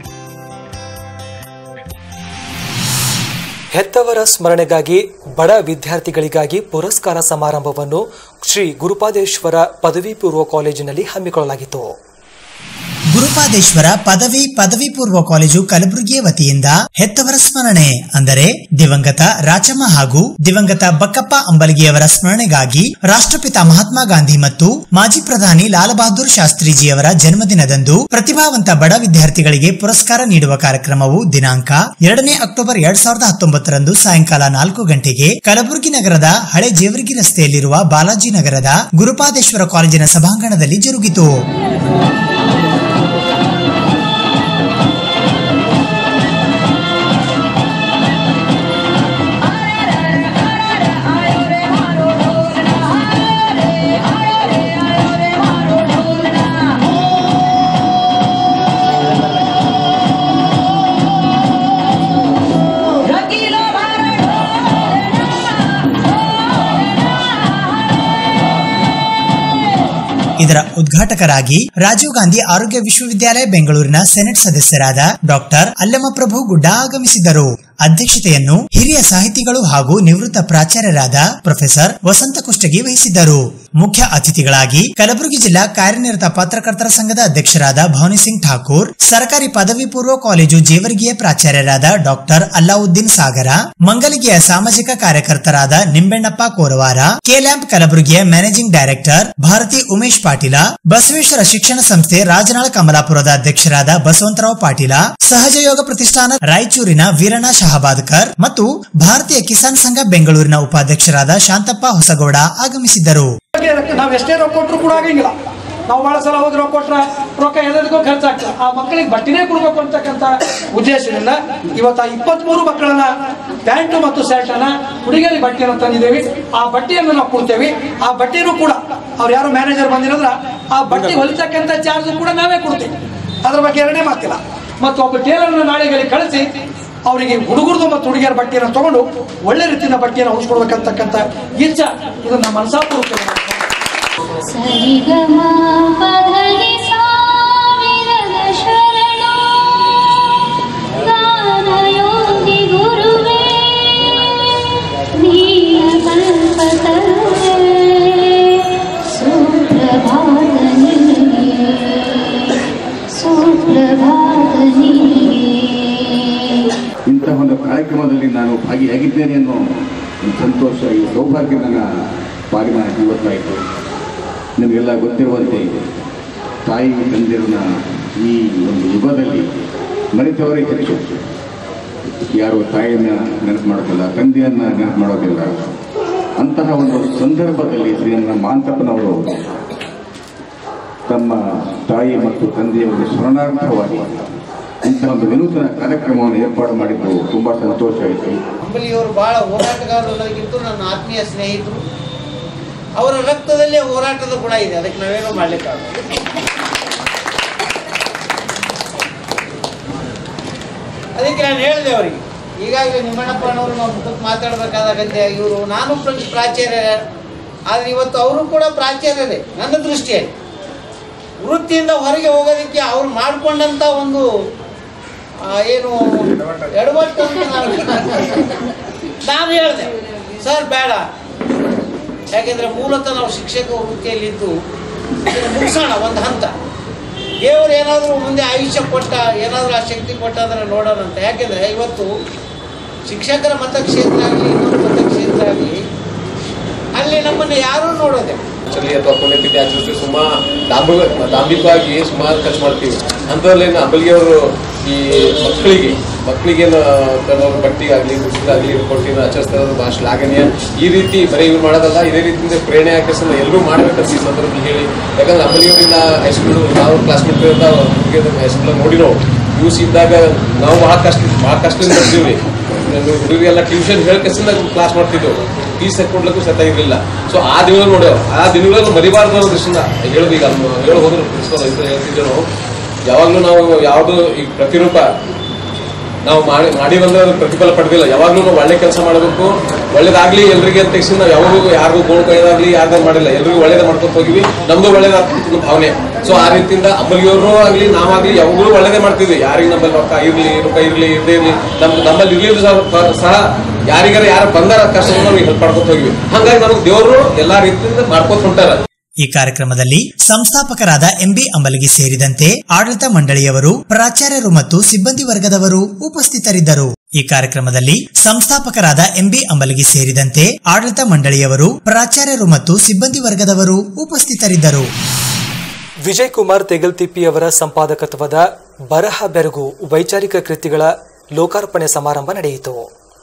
E: ಹೆತ್ತವರ ಸ್ಮರಣೆಗಾಗಿ ಬಡ ವಿದ್ಯಾರ್ಥಿಗಳಿಗಾಗಿ ಪುರಸ್ಕಾರ ಸಮಾರಂಭವನ್ನು ಶ್ರೀ ಗುರುಪಾದೇಶ್ವರ ಪದವಿ ಪೂರ್ವ ಕಾಲೇಜಿನಲ್ಲಿ ಹಮ್ಮಿಕೊಳ್ಳಲಾಗಿತ್ತು
B: ಗುರುಪಾದೇಶ್ವರ ಪದವಿ ಪದವಿ ಪೂರ್ವ ಕಾಲೇಜು ಕಲಬುರಗಿಯ ವತಿಯಿಂದ ಹೆತ್ತವರ ಸ್ಮರಣೆ ಅಂದರೆ ದಿವಂಗತ ರಾಚಮ್ಮ ಹಾಗೂ ದಿವಂಗತ ಬಕ್ಕಪ್ಪ ಅಂಬಲಗಿಯವರ ಸ್ಮರಣೆಗಾಗಿ ರಾಷ್ಟ್ರಪಿತ ಮಹಾತ್ಮ ಗಾಂಧಿ ಮತ್ತು ಮಾಜಿ ಪ್ರಧಾನಿ ಲಾಲ್ ಬಹದ್ದೂರ್ ಶಾಸ್ತ್ರಿಜಿಯವರ ಜನ್ಮದಿನದಂದು ಪ್ರತಿಭಾವಂತ ಬಡ ವಿದ್ಯಾರ್ಥಿಗಳಿಗೆ ಪುರಸ್ಕಾರ ನೀಡುವ ಕಾರ್ಯಕ್ರಮವು ದಿನಾಂಕ ಎರಡನೇ ಅಕ್ಟೋಬರ್ ಎರಡ್ ಸಾವಿರದ ಹತ್ತೊಂಬತ್ತರಂದು ಸಾಯಂಕಾಲ ನಾಲ್ಕು ಗಂಟೆಗೆ ಕಲಬುರಗಿ ನಗರದ ಹಳೆ ಜೇವರ್ಗಿ ರಸ್ತೆಯಲ್ಲಿರುವ ಬಾಲಾಜಿ ನಗರದ ಗುರುಪಾದೇಶ್ವರ ಕಾಲೇಜಿನ ಸಭಾಂಗಣದಲ್ಲಿ ಜರುಗಿತು ಇದರ ಉದ್ಘಾಟಕರಾಗಿ ರಾಜೀವ್ ಗಾಂಧಿ ಆರೋಗ್ಯ ವಿಶ್ವವಿದ್ಯಾಲಯ ಬೆಂಗಳೂರಿನ ಸೆನೆಟ್ ಸದಸ್ಯರಾದ ಡಾಕ್ಟರ್ ಅಲ್ಲಮಪ್ರಭು ಗುಡ್ಡ ಆಗಮಿಸಿದರು ಅಧ್ಯಕ್ಷತೆಯನ್ನು ಹಿರಿಯ ಸಾಹಿತಿಗಳು ಹಾಗೂ ನಿವೃತ್ತ ಪ್ರಾಚಾರ್ಯರಾದ ಪ್ರೊಫೆಸರ್ ವಸಂತ ಕುಷ್ಟಗಿ ವಹಿಸಿದ್ದರು ಮುಖ್ಯ ಅತಿಥಿಗಳಾಗಿ ಕಲಬುರಗಿ ಜಿಲ್ಲಾ ಕಾರ್ಯನಿರತ ಪತ್ರಕರ್ತರ ಸಂಘದ ಅಧ್ಯಕ್ಷರಾದ ಭವಾನಿ ಸಿಂಗ್ ಠಾಕೂರ್ ಸರ್ಕಾರಿ ಪದವಿ ಪೂರ್ವ ಕಾಲೇಜು ಜೇವರ್ಗಿಯ ಪ್ರಾಚಾರ್ಯರಾದ ಡಾಕ್ಟರ್ ಅಲ್ಲಾವುದ್ದೀನ್ ಸಾಗರ ಮಂಗಲಿಗೆಯ ಸಾಮಾಜಿಕ ಕಾರ್ಯಕರ್ತರಾದ ನಿಂಬೆಣ್ಣಪ್ಪ ಕೋರವಾರ ಕೆಲ್ಯಾಂಪ್ ಕಲಬುರಗಿಯ ಮ್ಯಾನೇಜಿಂಗ್ ಡೈರೆಕ್ಟರ್ ಭಾರತಿ ಉಮೇಶ್ ಪಾಟೀಲ ಬಸವೇಶ್ವರ ಶಿಕ್ಷಣ ಸಂಸ್ಥೆ ರಾಜನಾಳ ಕಮಲಾಪುರದ ಅಧ್ಯಕ್ಷರಾದ ಬಸವಂತರಾವ್ ಪಾಟೀಲ ಸಹಜಯೋಗ ಪ್ರತಿಷ್ಠಾನ ರಾಯಚೂರಿನ ವೀರಣ್ಣ ಶಹಾಬಾದ್ಕರ್ ಮತ್ತು ಭಾರತೀಯ ಕಿಸಾನ್ ಸಂಘ ಬೆಂಗಳೂರಿನ ಉಪಾಧ್ಯಕ್ಷರಾದ ಶಾಂತಪ್ಪ ಹೊಸಗೌಡ ಆಗಮಿಸಿದ್ದರು
O: ನಾವು ಎಷ್ಟೇ ರೊಕ್ಕ ಕೊಟ್ಟರು ಕೂಡ ಆಗಂಗಿಲ್ಲ ನಾವು ಭಾಳ ಸಲ ಹೋಗಿ ರೊಕ್ಕ ಕೊಟ್ರೆ ರೊಕ್ಕ ಎಲ್ಲದಕ್ಕೂ ಖರ್ಚಾಗ್ತದೆ ಆ ಮಕ್ಕಳಿಗೆ ಬಟ್ಟೆನೇ ಕೊಡ್ಬೇಕು ಅಂತಕ್ಕಂಥ ಉದ್ದೇಶದಿಂದ ಇವತ್ತು ಆ ಇಪ್ಪತ್ಮೂರು ಮಕ್ಕಳನ್ನ ಪ್ಯಾಂಟು ಮತ್ತು ಶರ್ಟ್ ಅನ್ನ ಹುಡುಗಿಯರಿಗೆ ಬಟ್ಟೆಯನ್ನು ತಂದಿದ್ದೇವೆ ಆ ಬಟ್ಟೆಯನ್ನು ನಾವು ಕೊಡ್ತೇವೆ ಆ ಬಟ್ಟೆನೂ ಕೂಡ ಅವ್ರು ಯಾರು ಮ್ಯಾನೇಜರ್ ಬಂದಿರೋದ್ರ ಆ ಬಟ್ಟೆ ಹೊಲಿತಕ್ಕಂಥ ಚಾರ್ಜ್ ಕೂಡ ನಾವೇ ಕೊಡ್ತೇವೆ ಅದ್ರ ಬಗ್ಗೆ ಎರಡನೇ ಮಾತಿಲ್ಲ ಮತ್ತು ಒಬ್ಬ ಟೇಲರ್ನ ನಾಳೆಗಳಿಗೆ ಕಳಿಸಿ ಅವರಿಗೆ ಹುಡುಗರದು ಮತ್ತು ಹುಡುಗಿಯರ ಬಟ್ಟೆಯನ್ನು ತಗೊಂಡು ಒಳ್ಳೆ ರೀತಿಯ ಬಟ್ಟೆಯನ್ನು ಹೊಲಿಸ್ಕೊಡ್ಬೇಕಂತಕ್ಕಂಥ ಇಚ್ಛ ಇದು ನಮ್ಮ ಮನಸಾಪೂರ್ವಕ
F: ಸರಿಗಮ ಪಧನಿ ಸಾವಿರದ ಶರಣು ಗಾನಯೋಗಿ ಗುರುವೇ ನೀಲಕಲ್ಪತರುವೇ ಸುಪ್ರಭಾತ ನಿನಗೆ ಸುಪ್ರಭಾತ ನಿನಗೆ
P: ಇಂತಹ ಒಂದು ಕಾರ್ಯಕ್ರಮದಲ್ಲಿ ನಾನು ಭಾಗಿಯಾಗಿದ್ದೇನೆ ಅನ್ನೋ ಒಂದು ಸಂತೋಷ ಈ ಸೌಭಾಗ್ಯ ನನ್ನ ಪಾಲಿನ ಇವತ್ತಾಯಿತು ನಿಮಗೆಲ್ಲ ಗೊತ್ತಿರುವಂತೆ ತಾಯಿ ತಂದಿರನ ಈ ಒಂದು ಯುಗದಲ್ಲಿ ಮರೆತವರೇ ಹೆಚ್ಚು ಯಾರು ತಾಯಿಯನ್ನ ನೆನಪು ಮಾಡೋದಿಲ್ಲ ತಂದೆಯನ್ನ ನೆನಪು ಮಾಡೋದಿಲ್ಲ ಅಂತಹ ಒಂದು ಸಂದರ್ಭದಲ್ಲಿ ಶ್ರೀ ನನ್ನ ಮಾಂತಪ್ಪನವರು ತಮ್ಮ ತಾಯಿ ಮತ್ತು ತಂದೆಯ ಒಂದು ಸ್ಮರಣಾರ್ಥವಾಗಿ ಇಂತಹ ಒಂದು ವಿನೂತನ ಕಾರ್ಯಕ್ರಮವನ್ನು ಏರ್ಪಾಡು ಮಾಡಿದ್ದು ತುಂಬಾ ಸಂತೋಷ ಆಯಿತು
Q: ಅಂಬಲಿಯವರು ಬಹಳ ಹೋರಾಟಗಾರರಾಗಿದ್ದು ನನ್ನ ಆತ್ಮೀಯ ಸ್ನೇಹಿತರು ಅವರ ರಕ್ತದಲ್ಲೇ ಹೋರಾಟದ ಗುಣ ಇದೆ ಅದಕ್ಕೆ ನಾವೇನು ಮಾಡ್ಲಿಕ್ಕಾಗಲ್ಲ ಅದಕ್ಕೆ ನಾನು ಹೇಳಿದೆ ಅವರಿಗೆ ಈಗಾಗಲೇ ನಿಮ್ಮಣ್ಣಪ್ಪನವರು ನಾವು ಮುಖಕ್ಕೆ ಮಾತಾಡಬೇಕಾದಾಗಂತೆ ಇವರು ನಾನು ಪ್ರ- ಪ್ರಾಚಾರ್ಯ ಆದರೆ ಇವತ್ತು ಅವರು ಕೂಡ ಪ್ರಾಚಾರ್ಯರೇ ನನ್ನ ದೃಷ್ಟಿಯಲ್ಲಿ ವೃತ್ತಿಯಿಂದ ಹೊರಗೆ ಹೋಗೋದಕ್ಕೆ ಅವ್ರು ಮಾಡಿಕೊಂಡಂಥ ಒಂದು ಆ, ಏನು ಎಡವಟ್ಟು ಅಂತ ನಾನು ನಾನು ಹೇಳಿದೆ ಸರ್ ಬೇಡ ಯಾಕೆಂದ್ರೆ ಮೂಲತಃ ನಾವು ಶಿಕ್ಷಕ ವೃತ್ತಿಯಲ್ಲಿದ್ದು ಇದನ್ನ ಮುಗಿಸೋಣ ಒಂದು ಹಂತ ದೇವರು ಏನಾದರೂ ಮುಂದೆ ಆಯುಷ್ಯ ಕೊಟ್ಟ ಏನಾದರೂ ಆ ಶಕ್ತಿ ಕೊಟ್ಟ ಅಂದ್ರೆ ನೋಡೋಣ ಅಂತ ಯಾಕೆಂದ್ರೆ ಇವತ್ತು ಶಿಕ್ಷಕರ ಮತಕ್ಷೇತ್ರ ಆಗಲಿ ಇನ್ನೊಂದು ಮತಕ್ಷೇತ್ರ ಆಗಲಿ ಅಲ್ಲಿ ನಮ್ಮನ್ನು ಯಾರೂ ನೋಡೋದೆ
R: ಚಳಿ ಅಥವಾ ಪುಣ್ಯತಿಥಿ ಆಚರಿಸ್ತೀವಿ ಸುಮಾ ದಾಂಭಿಕ ದಾಂಭಿಕವಾಗಿ ಸುಮಾರು ಖರ್ಚು ಮಾಡ್ತೀವಿ ಅಂಥದ್ರಲ್ಲಿ ಅಂಬಲಿಗೆ ಅವರು ಈ ಮಕ್ಕಳಿಗೆ ಮಕ್ಕಳಿಗೇನು ಕೆಲವರು ಬಟ್ಟೆಗಾಗಲಿ ಪುಸ್ತಕಾಗಲಿ ಕೊಟ್ಟಿನ ಆಚರಿಸ್ತಾ ಇರೋದು ಭಾಳ ಶ್ಲಾಘನೀಯ ಈ ರೀತಿ ಬರೀ ಇವ್ರು ಮಾಡೋದಲ್ಲ ಇದೇ ರೀತಿಯಿಂದ ಪ್ರೇರಣೆ ಹಾಕಿಸೋದು ಎಲ್ಲರೂ ಮಾಡಬೇಕಂತ ಈ ಸಂದರ್ಭದಲ್ಲಿ ಹೇಳಿ ಯಾಕಂದ್ರೆ ಅಂಬಲಿಗೆ ಅವರಿಂದ ಹೈಸ್ಕೂಲ್ ನಾವು ಕ್ಲಾಸ್ಮೇಟ್ ಹೈಸ್ಕೂಲ್ ನೋಡಿರೋ ಯು ಸಿ ಇದ್ದಾಗ ನಾವು ಭಾಳ ಕಷ್ಟ ಭಾಳ ಕಷ್ಟದಿಂದ ಬರ್ತೀವಿ ಹುಡುಗರಿಗೆಲ್ಲ ಟ್ಯೂಷನ್ ಹೇಳ್ಕಸಿಂದ ಕ್ಲಾಸ್ ಮಾಡ್ತಿದ್ದೆವು ಫೀಸ್ ಕೊಡ್ಲಿಕ್ಕೂ ಸತ ಇರಲಿಲ್ಲ ಸೊ ಆ ದಿನಗಳು ನೋಡ್ಯಾವ ಆ ದಿನಗಳನ್ನು ಮರಿಬಾರ್ದು ಅನ್ನೋ ದೃಷ್ಟಿಯಿಂದ ಹೇಳೋದು ಈಗ ಹೇಳಿ ಹೋದ್ರು ಪ್ರಿನ್ಸಿಪಲ್ ಇದ್ರ ಹೇಳ್ತಿದ್ದೇವೆ ಯಾವಾಗಲೂ ನಾವು ಯಾವುದು ಈಗ ಪ್ರತಿರೂಪ ನಾವು ಮಾಡಿ ಮಾಡಿ ಬಂದ್ರೆ ಅದು ಪ್ರತಿಫಲ ಪಡೆದಿಲ್ಲ ಯಾವಾಗಲೂ ನಾವು ಒಳ್ಳೆ ಕೆಲಸ ಮಾಡಬೇಕು ಒಳ್ಳೇದಾಗ್ಲಿ ಎಲ್ರಿಗೆ ಅಂತ ತೆಗ್ಸಿ ನಾವು ಯಾವಾಗೂ ಯಾರಿಗೂ ಗೋಣ್ ಕೈದಾಗ್ಲಿ ಯಾರ್ದಾರು ಮಾಡಿಲ್ಲ ಎಲ್ರಿಗೂ ಒಳ್ಳೇದ ಮಾಡ್ಕೊತ ಹೋಗಿವಿ ನಮ್ದು ಒಳ್ಳೇದಾಗ್ತಿತ್ತು ಭಾವನೆ ಸೊ ಆ ರೀತಿಯಿಂದ ಅಮ್ಮಲಿಯವರು ಆಗ್ಲಿ ನಾವಾಗ್ಲಿ ಯಾವಾಗಲೂ ಒಳ್ಳೇದೇ ಮಾಡ್ತಿದ್ವಿ ಯಾರಿಗೆ ನಮ್ಮಲ್ಲಿ ರೊಕ್ಕ ಇರ್ಲಿ ರೊಕ್ಕ ಇರ್ಲಿ ಇರದೇ ಇರ್ಲಿ ನಮ್ ನಮ್ಮಲ್ಲಿ ಇರ್ಲಿ ಸಹ ಸಹ ಯಾರಿಗಾರ ಯಾರು ಬಂದಾರ ಕಷ್ಟ ನಾವು ಹೆಲ್ಪ್ ಮಾಡ್ಕೊತ ಹೋಗಿವಿ ಹಂಗಾಗಿ ನಮಗೆ ದೇವರು ಎಲ್ಲಾ ರೀತಿಯಿಂದ ಮಾಡ್ಕೊತ ಹೊಂಟಾರ
B: ಈ ಕಾರ್ಯಕ್ರಮದಲ್ಲಿ ಸಂಸ್ಥಾಪಕರಾದ ಎಂಬಿ ಅಂಬಲಗಿ ಸೇರಿದಂತೆ ಆಡಳಿತ ಮಂಡಳಿಯವರು ಪ್ರಾಚಾರ್ಯರು ಮತ್ತು ಸಿಬ್ಬಂದಿ ವರ್ಗದವರು ಉಪಸ್ಥಿತರಿದ್ದರು ಈ ಕಾರ್ಯಕ್ರಮದಲ್ಲಿ ಸಂಸ್ಥಾಪಕರಾದ ಎಂಬಿ ಅಂಬಲಗಿ ಸೇರಿದಂತೆ ಆಡಳಿತ ಮಂಡಳಿಯವರು ಪ್ರಾಚಾರ್ಯರು ಮತ್ತು ಸಿಬ್ಬಂದಿ ವರ್ಗದವರು ಉಪಸ್ಥಿತರಿದ್ದರು
E: ವಿಜಯ್ ಕುಮಾರ್ ತೆಗಲ್ತಿಪ್ಪಿ ಅವರ ಸಂಪಾದಕತ್ವದ ಬರಹ ಬೆರಗು ವೈಚಾರಿಕ ಕೃತಿಗಳ ಲೋಕಾರ್ಪಣೆ ಸಮಾರಂಭ ನಡೆಯಿತು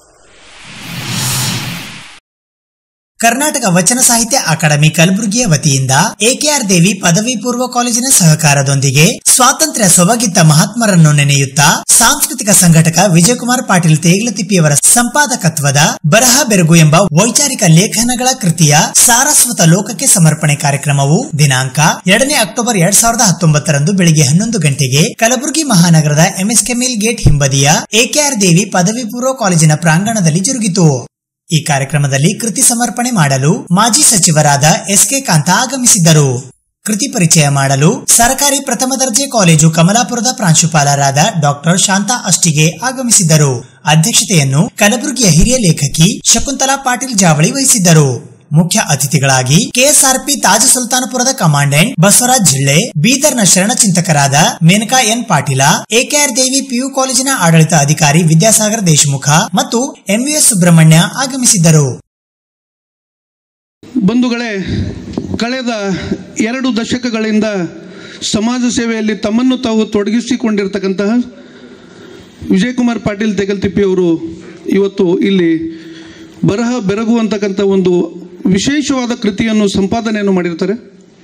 B: ಕರ್ನಾಟಕ ವಚನ ಸಾಹಿತ್ಯ ಅಕಾಡೆಮಿ ಕಲಬುರಗಿಯ ವತಿಯಿಂದ ಎಕೆಆರ್ ದೇವಿ ಪದವಿ ಪೂರ್ವ ಕಾಲೇಜಿನ ಸಹಕಾರದೊಂದಿಗೆ ಸ್ವಾತಂತ್ರ್ಯ ಸೊಬಗಿದ್ದ ಮಹಾತ್ಮರನ್ನು ನೆನೆಯುತ್ತಾ ಸಾಂಸ್ಕೃತಿಕ ಸಂಘಟಕ ವಿಜಯಕುಮಾರ್ ಪಾಟೀಲ್ ತೇಗ್ಲತಿಪ್ಪಿಯವರ ಸಂಪಾದಕತ್ವದ ಬರಹ ಬೆರಗು ಎಂಬ ವೈಚಾರಿಕ ಲೇಖನಗಳ ಕೃತಿಯ ಸಾರಸ್ವತ ಲೋಕಕ್ಕೆ ಸಮರ್ಪಣೆ ಕಾರ್ಯಕ್ರಮವು ದಿನಾಂಕ ಎರಡನೇ ಅಕ್ಟೋಬರ್ ಎರಡ್ ಸಾವಿರದ ಹತ್ತೊಂಬತ್ತರಂದು ಬೆಳಿಗ್ಗೆ ಹನ್ನೊಂದು ಗಂಟೆಗೆ ಕಲಬುರಗಿ ಮಹಾನಗರದ ಎಂಎಸ್ ಕೆಮಿಲ್ ಗೇಟ್ ಹಿಂಬದಿಯ ಎಕೆಆರ್ ದೇವಿ ಪದವಿ ಪೂರ್ವ ಕಾಲೇಜಿನ ಪ್ರಾಂಗಣದಲ್ಲಿ ಜರುಗಿತು ಈ ಕಾರ್ಯಕ್ರಮದಲ್ಲಿ ಕೃತಿ ಸಮರ್ಪಣೆ ಮಾಡಲು ಮಾಜಿ ಸಚಿವರಾದ ಎಸ್ ಕೆ ಕಾಂತ ಆಗಮಿಸಿದ್ದರು ಕೃತಿ ಪರಿಚಯ ಮಾಡಲು ಸರ್ಕಾರಿ ಪ್ರಥಮ ದರ್ಜೆ ಕಾಲೇಜು ಕಮಲಾಪುರದ ಪ್ರಾಂಶುಪಾಲರಾದ ಡಾಕ್ಟರ್ ಶಾಂತಾ ಅಷ್ಟಿಗೆ ಆಗಮಿಸಿದ್ದರು ಅಧ್ಯಕ್ಷತೆಯನ್ನು ಕಲಬುರಗಿಯ ಹಿರಿಯ ಲೇಖಕಿ ಶಕುಂತಲಾ ಪಾಟೀಲ್ ಜಾವಳಿ ವಹಿಸಿದ್ದರು ಮುಖ್ಯ ಅತಿಥಿಗಳಾಗಿ ಕೆಎಸ್ಆರ್ಪಿ ತಾಜ ಸುಲ್ತಾನಪುರದ ಕಮಾಂಡೆಂಟ್ ಬಸವರಾಜ್ ಜಿಳ್ಳೆ ಬೀದರ್ನ ಶರಣಚಿಂತಕರಾದ Menaka N Patil AKR Devi PU ಕಾಲೇಜಿನ ಆಡಳಿತ ಅಧಿಕಾರಿ ವಿದ್ಯಾಸಾಗರ್ ದೇಶಮುಖ ಮತ್ತು ಎಂವಿಎಸ್ ಸುಬ್ರಹ್ಮಣ್ಯ ಆಗಮಿಸಿದ್ದರು
S: ಬಂಧುಗಳೇ ಕಳೆದ ಎರಡು ದಶಕಗಳಿಂದ ಸಮಾಜ ಸೇವೆಯಲ್ಲಿ ತಮ್ಮನ್ನು ತಾವು ತೊಡಗಿಸಿಕೊಂಡಿರ್ತಕ್ಕಂತಹ ವಿಜಯಕುಮಾರ್ ಪಾಟೀಲ್ ತೆಗಲ್ತಿಪ್ಪಿ ಅವರು ಇವತ್ತು ಇಲ್ಲಿ ಬರಹ ಬೆರಗು ಅಂತಕ್ಕಂಥ ಒಂದು ವಿಶೇಷವಾದ ಕೃತಿಯನ್ನು ಸಂಪಾದನೆಯನ್ನು ಮಾಡಿರ್ತಾರೆ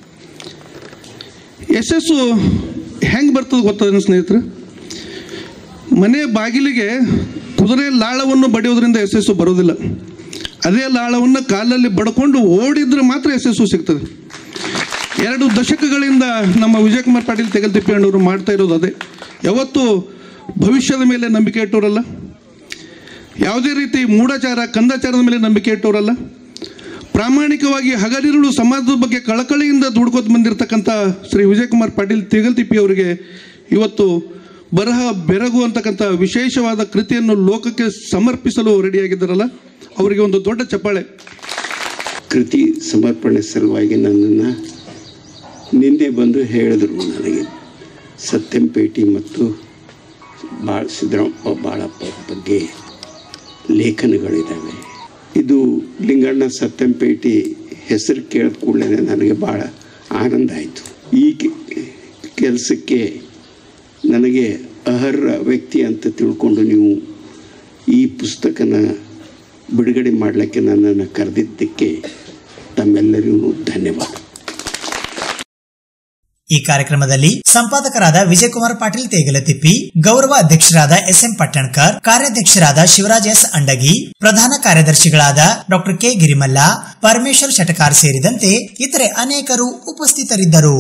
S: ಯಶಸ್ಸು ಹೆಂಗೆ ಬರ್ತದೆ ಗೊತ್ತದ ಸ್ನೇಹಿತರೆ ಮನೆ ಬಾಗಿಲಿಗೆ ಕುದುರೆ ಲಾಳವನ್ನು ಬಡಿಯೋದ್ರಿಂದ ಯಶಸ್ಸು ಬರೋದಿಲ್ಲ ಅದೇ ಲಾಳವನ್ನು ಕಾಲಲ್ಲಿ ಬಡ್ಕೊಂಡು ಓಡಿದ್ರೆ ಮಾತ್ರ ಯಶಸ್ಸು ಸಿಗ್ತದೆ ಎರಡು ದಶಕಗಳಿಂದ ನಮ್ಮ ವಿಜಯಕುಮಾರ್ ಪಾಟೀಲ್ ತೆಗಲ್ತಿಪ್ಪಣ್ಣವರು ಮಾಡ್ತಾ ಇರೋದು ಅದೇ ಯಾವತ್ತೂ ಭವಿಷ್ಯದ ಮೇಲೆ ನಂಬಿಕೆ ಇಟ್ಟವರಲ್ಲ ಯಾವುದೇ ರೀತಿ ಮೂಢಾಚಾರ ಕಂದಾಚಾರದ ಮೇಲೆ ನಂಬಿಕೆ ಇಟ್ಟವರಲ್ಲ ಪ್ರಾಮಾಣಿಕವಾಗಿ ಹಗಲಿರುಳು ಸಮಾಜದ ಬಗ್ಗೆ ಕಳಕಳಿಯಿಂದ ದುಡ್ಕೋತ ಬಂದಿರತಕ್ಕಂಥ ಶ್ರೀ ವಿಜಯಕುಮಾರ್ ಪಾಟೀಲ್ ತೆಗಲ್ತಿಪ್ಪಿ ಅವರಿಗೆ ಇವತ್ತು ಬರಹ ಬೆರಗು ಅಂತಕ್ಕಂಥ ವಿಶೇಷವಾದ ಕೃತಿಯನ್ನು ಲೋಕಕ್ಕೆ ಸಮರ್ಪಿಸಲು ರೆಡಿಯಾಗಿದ್ದಾರಲ್ಲ ಅವರಿಗೆ ಒಂದು ದೊಡ್ಡ ಚಪ್ಪಾಳೆ
T: ಕೃತಿ ಸಮರ್ಪಣೆ ಸಲುವಾಗಿ ನನ್ನನ್ನು ನಿನ್ನೆ ಬಂದು ಹೇಳಿದರು ನನಗೆ ಸತ್ಯಂಪೇಟಿ ಮತ್ತು ಬಾಳ ಸಿದ್ದರಾಮಪ್ಪ ಬಾಳಪ್ಪ ಬಗ್ಗೆ ಲೇಖನಗಳಿದ್ದಾವೆ ಇದು ಲಿಂಗಣ್ಣ ಸತ್ಯಂಪೇಟಿ ಹೆಸರು ಕೇಳಿದ ಕೂಡಲೇ ನನಗೆ ಭಾಳ ಆನಂದ ಆಯಿತು ಈ ಕೆಲಸಕ್ಕೆ ನನಗೆ ಅರ್ಹ ವ್ಯಕ್ತಿ ಅಂತ ತಿಳ್ಕೊಂಡು ನೀವು ಈ ಪುಸ್ತಕನ ಬಿಡುಗಡೆ ಮಾಡಲಿಕ್ಕೆ ನನ್ನನ್ನು ಕರೆದಿದ್ದಕ್ಕೆ ತಮ್ಮೆಲ್ಲರಿಗೂ ಧನ್ಯವಾದ
B: ಈ ಕಾರ್ಯಕ್ರಮದಲ್ಲಿ ಸಂಪಾದಕರಾದ ವಿಜಯಕುಮಾರ್ ಪಾಟೀಲ್ ತೇಗಲತಿಪ್ಪಿ ಗೌರವ ಅಧ್ಯಕ್ಷರಾದ ಎಸ್ ಎಂ ಪಟ್ಟಣ್ಕರ್ ಕಾರ್ಯಾಧ್ಯಕ್ಷರಾದ ಶಿವರಾಜ್ ಎಸ್ ಅಂಡಗಿ ಪ್ರಧಾನ ಕಾರ್ಯದರ್ಶಿಗಳಾದ ಡಾಕ್ಟರ್ ಕೆ ಗಿರಿಮಲ್ಲ ಪರಮೇಶ್ವರ್ ಶಟಕಾರ್ ಸೇರಿದಂತೆ ಇತರೆ ಅನೇಕರು ಉಪಸ್ಥಿತರಿದ್ದರು